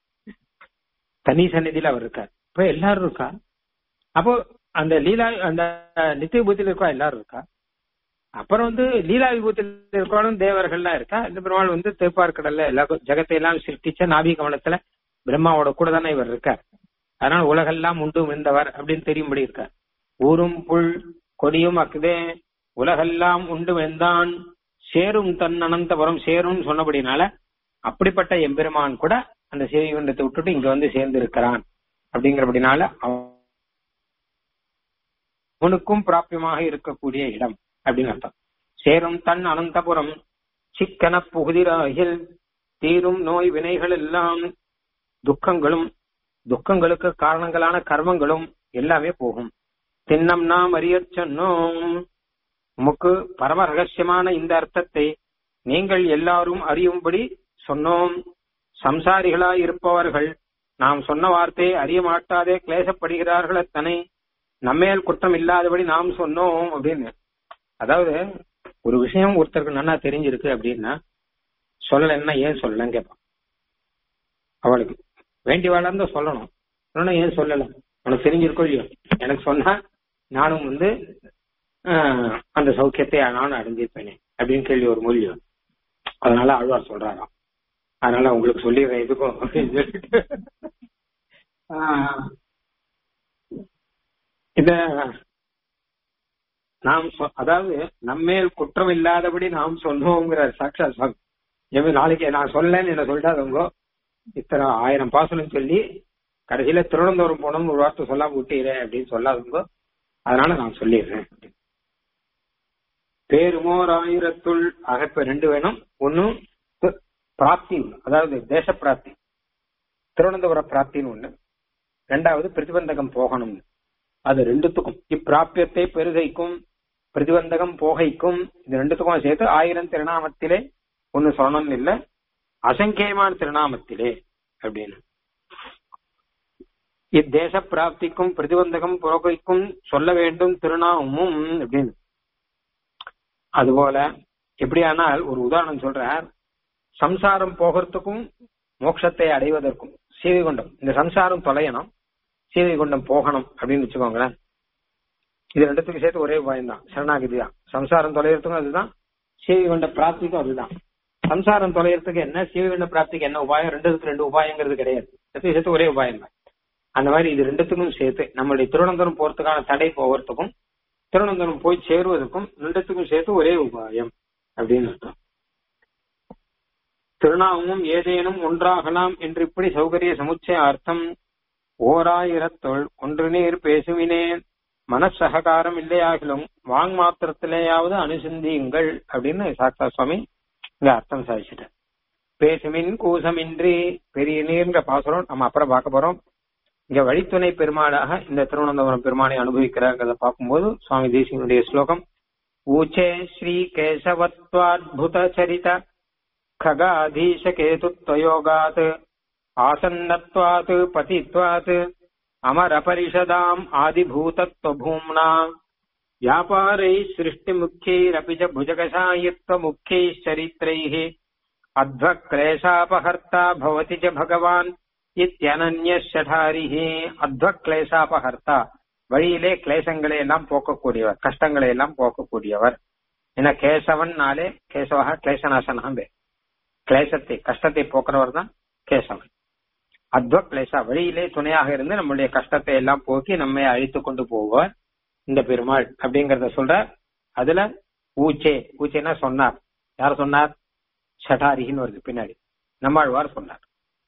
Speaker 1: தனி சந்நிதியில அவர் இருக்கார் இப்ப எல்லாரும் இருக்கா அப்போ அந்த லீலா அந்த நித்திய விபூதியில இருக்கா எல்லாரும் இருக்கா அப்புறம் வந்து லீலா விபூத்தில் இருக்கணும் தேவர்கள்லாம் இருக்கா இந்த பெருமாள் வந்து திருப்பார்கடல்ல எல்லா ஜெகத்தை எல்லாம் சிருஷ்டிச்ச நாபி கமலத்துல பிரம்மாவோட கூட தானே இவர் இருக்கார் அதனால உலகெல்லாம் உண்டு விழுந்தவர் அப்படின்னு தெரியும்படி இருக்கார் ஊரும் புல் கொடியும் அக்குதே உலகெல்லாம் உண்டு வெந்தான் சேரும் தன் அனந்தபுரம் சேரும் சொன்னபடினால அப்படிப்பட்ட எம்பெருமான் கூட அந்த சிவகுண்டத்தை விட்டுட்டு இங்க வந்து சேர்ந்து இருக்கிறான் அப்படிங்கிறபடினால அவனுக்கும் பிராபியமாக இருக்கக்கூடிய இடம் அப்படின்னு அர்த்தம் சேரும் தன் அனந்தபுரம் சிக்கன புகுதிராகில் தீரும் நோய் வினைகள் எல்லாம் துக்கங்களும் துக்கங்களுக்கு காரணங்களான கர்மங்களும் எல்லாமே போகும் தின்னம் நாம் அறியச் சொன்னோம் உமக்கு பரம ரகசியமான இந்த அர்த்தத்தை நீங்கள் எல்லாரும் அறியும்படி சொன்னோம் சம்சாரிகளாய் இருப்பவர்கள் நாம் சொன்ன வார்த்தையை அறிய மாட்டாதே கிளேசப்படுகிறார்கள் அத்தனை நம்மேல் குற்றம் இல்லாதபடி நாம் சொன்னோம் அப்படின்னு அதாவது ஒரு விஷயம் ஒருத்தருக்கு நல்லா தெரிஞ்சிருக்கு அப்படின்னா சொல்லலைன்னா ஏன் சொல்லலன்னு கேட்பான் அவளுக்கு வேண்டி வளர்ந்து சொல்லணும் இல்லைன்னா ஏன் சொல்லல உனக்கு தெரிஞ்சிருக்கோ இல்லையோ எனக்கு சொன்னா நானும் வந்து ஆஹ், அந்த சௌக்கியத்தை நானும் அடைஞ்சிருப்பேனே அப்படின்னு கேள்வி ஒரு மொழியோ அதனால ஆழ்வார் சொல்றாராம் அதனால உங்களுக்கு சொல்லிடுறேன் இதுக்கும் அப்படின்னு சொல்லிட்டு ஆஹ், இத நாம் சொ- அதாவது நம்மேல் குற்றம் இல்லாதபடி நாம் சொன்னோங்கிறார் சாட்சா சுவாமி எவன் நாளைக்கு நான் சொல்லலன்னு என்ன சொல்லிட்டாதவங்க இத்தனை ஆயிரம் பாசனம் சொல்லி கடைசியில திருவனந்தபுரம் போனோம்னு ஒரு வார்த்தை சொல்லாம விட்டீரேன் அப்படின்னு சொல்லாதவங்க அதனால நான் சொல்லிடுறேன் பேருமோர் ஆயிரத்துள் அகப்ப ரெண்டு வேணும் ஒன்னும் பிராப்தி ஒண்ணு. அதாவது தேச பிராப்தி திருவனந்தபுர பிராப்தின்னு ஒண்ணு ரெண்டாவது பிரதிபந்தகம் போகணும் அது ரெண்டுத்துக்கும் இப்பிராபியத்தை பெருகைக்கும் பிரதிபந்தகம் போகைக்கும் இது ரெண்டுத்துக்கும் சேர்த்து ஆயிரம் திருநாமத்திலே ஒன்னு சொல்லணும்னு இல்ல அசங்கேயமான திருநாமத்திலே அப்படின்னு இத்தேச பிராப்திக்கும் பிரதிபந்தகம் புரோகைக்கும் சொல்ல வேண்டும் திருநாமமும் அப்படின்னு அதுபோல எப்படியானால் ஒரு உதாரணம் சொல்றார் சம்சாரம் போகிறதுக்கும் மோட்சத்தை அடைவதற்கும் சீவைகுண்டம் இந்த சம்சாரம் தொலையணும் சீவைகுண்டம் போகணும் அப்படின்னு வச்சுக்கோங்களேன் இது ரெண்டுத்துக்கும் சேர்த்து ஒரே உபாயம் தான் சரணாகதி தான் சம்சாரம் தொலைகிறதுக்கும் அதுதான் சீவைகுண்ட பிராப்திக்கும் அதுதான் சம்சாரம் தொலைகிறதுக்கு என்ன சீவைகுண்ட பிராப்திக்கு என்ன உபாயம் ரெண்டுத்துக்கு ரெண்டு உபாயங்கிறது கிடையாது ரெண்டுத்துக்கும் சேர்த்து ஒரே உபாயம் தான் அந்த மாதிரி இது ரெண்டுத்துக்கும் சேர்த்து நம்மளுடைய திருவனந்தபுரம் போறதுக்கான தடை போகிறதுக்கும் திருவனந்தபுரம் போய் சேருவதற்கும் ரெண்டுத்துக்கும் சேர்த்து ஒரே உபாயம் அப்படின்னு அர்த்தம் திருநாமமும் ஏதேனும் ஒன்றாகலாம் என்று இப்படி சௌகரிய சமுச்சய அர்த்தம் ஓராயிரத்தொள் ஒன்று நீர் பேசுவினேன் மனசககாரம் இல்லையாகிலும் வாங் மாத்திரத்திலேயாவது அனுசந்தியுங்கள் அப்படின்னு சாக்தா சுவாமி இங்க அர்த்தம் சாதிச்சிட்டார் பேசுமின் கூசமின்றி பெரிய நீர்ன்ற பாசுரம் நம்ம அப்புறம் பார்க்க போறோம் இங்க வழித்துணை பெருமாளாக இந்த திருவனந்தபுரம் பெருமானை அனுபவிக்கிறாங்கிறத பார்க்கும்போது சுவாமி தேசியனுடைய ஸ்லோகம் ஊச்சே ஸ்ரீ கேசவத்வாத்புத சரித खगाधीश केतुत्वयोगात् आसन्नत्वात् पतित्वात् अमरपरिषदाम् आदिभूतत्वभूम्ना व्यापारैः सृष्टिमुख्यैरपि च भुजगशायित्वमुख्यैश्चरित्रैः अध्वक्लेशापहर्ता भवति च भगवान् இத்தியனன்யஷடாரிஹி அத்வ கிளேசாபகர்த்தா வழியிலே கிளேசங்களை எல்லாம் போக்கக்கூடியவர் கஷ்டங்களை எல்லாம் போக்கக்கூடியவர் ஏன்னா கேசவன்னாலே கேசவா கிளேசநாசனாம் பேர் கிளேசத்தை கஷ்டத்தை போக்குறவர் தான் கேசவன் அத்வ கிளேசா வழியிலே துணையாக இருந்து நம்முடைய கஷ்டத்தை எல்லாம் போக்கி நம்மை அழித்து கொண்டு போவார் இந்த பெருமாள் அப்படிங்கறத சொல்ற அதுல ஊச்சே ஊச்சேன்னா சொன்னார் யார் சொன்னார் சடாரின்னு வருது பின்னாடி நம்மாழ்வார் சொன்னார்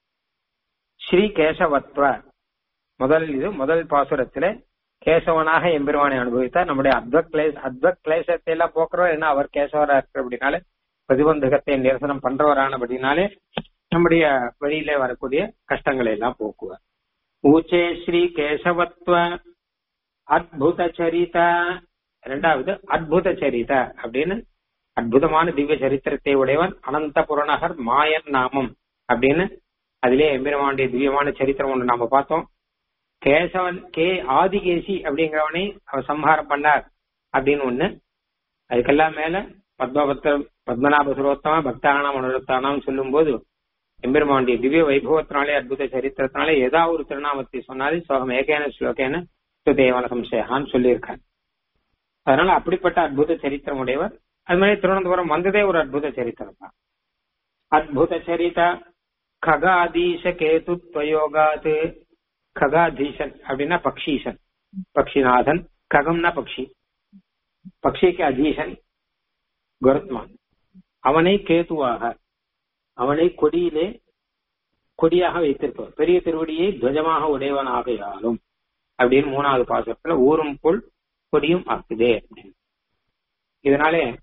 Speaker 1: ஸ்ரீ கேசவத்வ முதல் இது முதல் பாசுரத்திலே கேசவனாக எம்பெருமானை அனுபவித்தார் நம்முடைய அத்வ கிளேச அத்வ கிளேசத்தை எல்லாம் போக்குறவர் என்ன அவர் கேசவரா இருக்கிற அப்படின்னாலே பிரதிபந்தகத்தை நிரசனம் பண்றவரானபடினாலே நம்முடைய வழியிலே வரக்கூடிய கஷ்டங்களை எல்லாம் போக்குவார் ஊச்சே ஸ்ரீ கேசவத்வ அத்புத சரித இரண்டாவது அத்புத சரித அப்படின்னு அற்புதமான திவ்ய சரித்திரத்தை உடையவன் அனந்த புறநகர் மாயன் நாமம் அப்படின்னு அதிலே எம்பெருமானுடைய திவ்யமான சரித்திரம் ஒன்று நாம பார்த்தோம் கேசவன் கே ஆதிகேசி அப்படிங்கிறவனை அவர் சம்ஹாரம் பண்ணார் அப்படின்னு ஒண்ணு அதுக்கெல்லாம் மேல பத்மபத்த பத்மநாப சுரோத்தம பக்தானாம் மனோரத்தானாம் சொல்லும் போது எம்பெருமானுடைய திவ்ய வைபவத்தினாலே அற்புத சரித்திரத்தினாலே ஏதாவது ஒரு திருநாமத்தை சொன்னாலே சோகம் ஏகேன ஸ்லோகேன சுதேவன சம்சயான்னு சொல்லியிருக்காங்க அதனால அப்படிப்பட்ட அற்புத சரித்திரம் உடையவர் அது மாதிரி திருவனந்தபுரம் வந்ததே ஒரு அற்புத சரித்திரம் தான் அத்புத சரித ககாதீச கேது துவயோகாத் ககாதீசன் அப்படின்னா பக்ஷீசன் பக்ஷிநாதன் ககம்னா பக்ஷி பக்ஷிக்கு அதீசன் கருத்மான் அவனை கேதுவாக அவனை கொடியிலே கொடியாக வைத்திருப்பவர் பெரிய திருவடியை துவஜமாக உடையவனாகையாலும் அப்படின்னு மூணாவது பாசத்துல ஊரும் புல் கொடியும் ஆக்குதே அப்படின்னு இதனாலே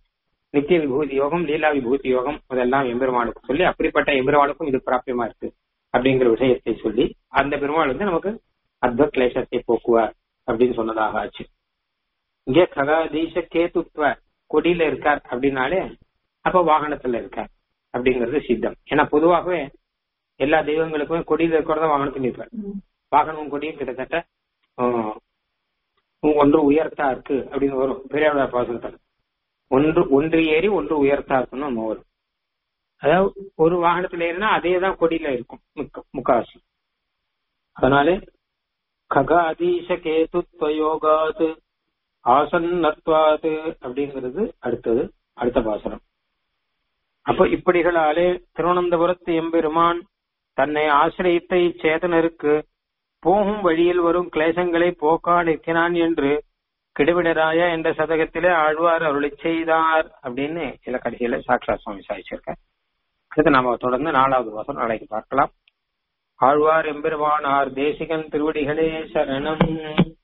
Speaker 1: நித்திய விபூதி யோகம் லீலா விபூதி யோகம் அதெல்லாம் எம்பெருமானுக்கு சொல்லி அப்படிப்பட்ட எம்பெருமானுக்கும் இது பிராபியமா இருக்கு அப்படிங்கிற விஷயத்தை சொல்லி அந்த பெருமாள் வந்து நமக்கு அத்வ கிளேசத்தை போக்குவார் அப்படின்னு சொன்னதாக ஆச்சு இங்கே ககாதீச கேதுத்வ கொடியில இருக்கார் அப்படின்னாலே அப்ப வாகனத்துல இருக்கார் அப்படிங்கிறது சித்தம் ஏன்னா பொதுவாகவே எல்லா தெய்வங்களுக்குமே கொடியில இருக்கிறத வாகனத்தில் நிற்பார் வாகனமும் கொடியும் கிட்டத்தட்ட ஆஹ், ஒன்று உயர்த்தா இருக்கு அப்படின்னு வரும் பெரியாரோட பாசனத்தில் ஒன்று ஒன்று ஏறி ஒன்று உயர்த்தா இருக்குன்னு நம்ம வரும் அதாவது ஒரு வாகனத்துல ஏறினா அதே தான் கொடியில இருக்கும் முக்க- முக்காவாசி அதனாலே ககாதீச கேது துவயோகாது ஆசன்னத்வாது அப்படிங்கிறது அடுத்தது அடுத்த பாசனம் அப்போ இப்படிகளாலே திருவனந்தபுரத்து எம்பெருமான் தன்னை ஆசிரியத்த இச்சேதனருக்கு போகும் வழியில் வரும் கிளேசங்களை போக்கா நிற்கிறான் என்று கிடுவிடராய என்ற சதகத்திலே ஆழ்வார் அருளி செய்தார் அப்படின்னு சில கடைசியில சாக்ஷா சுவாமி சாதிச்சிருக்கார் அடுத்து நாம தொடர்ந்து நாலாவது வாசம் நாளைக்கு பார்க்கலாம் ஆழ்வார் எம்பெருமானார் தேசிகன் திருவடிகளே சரணம்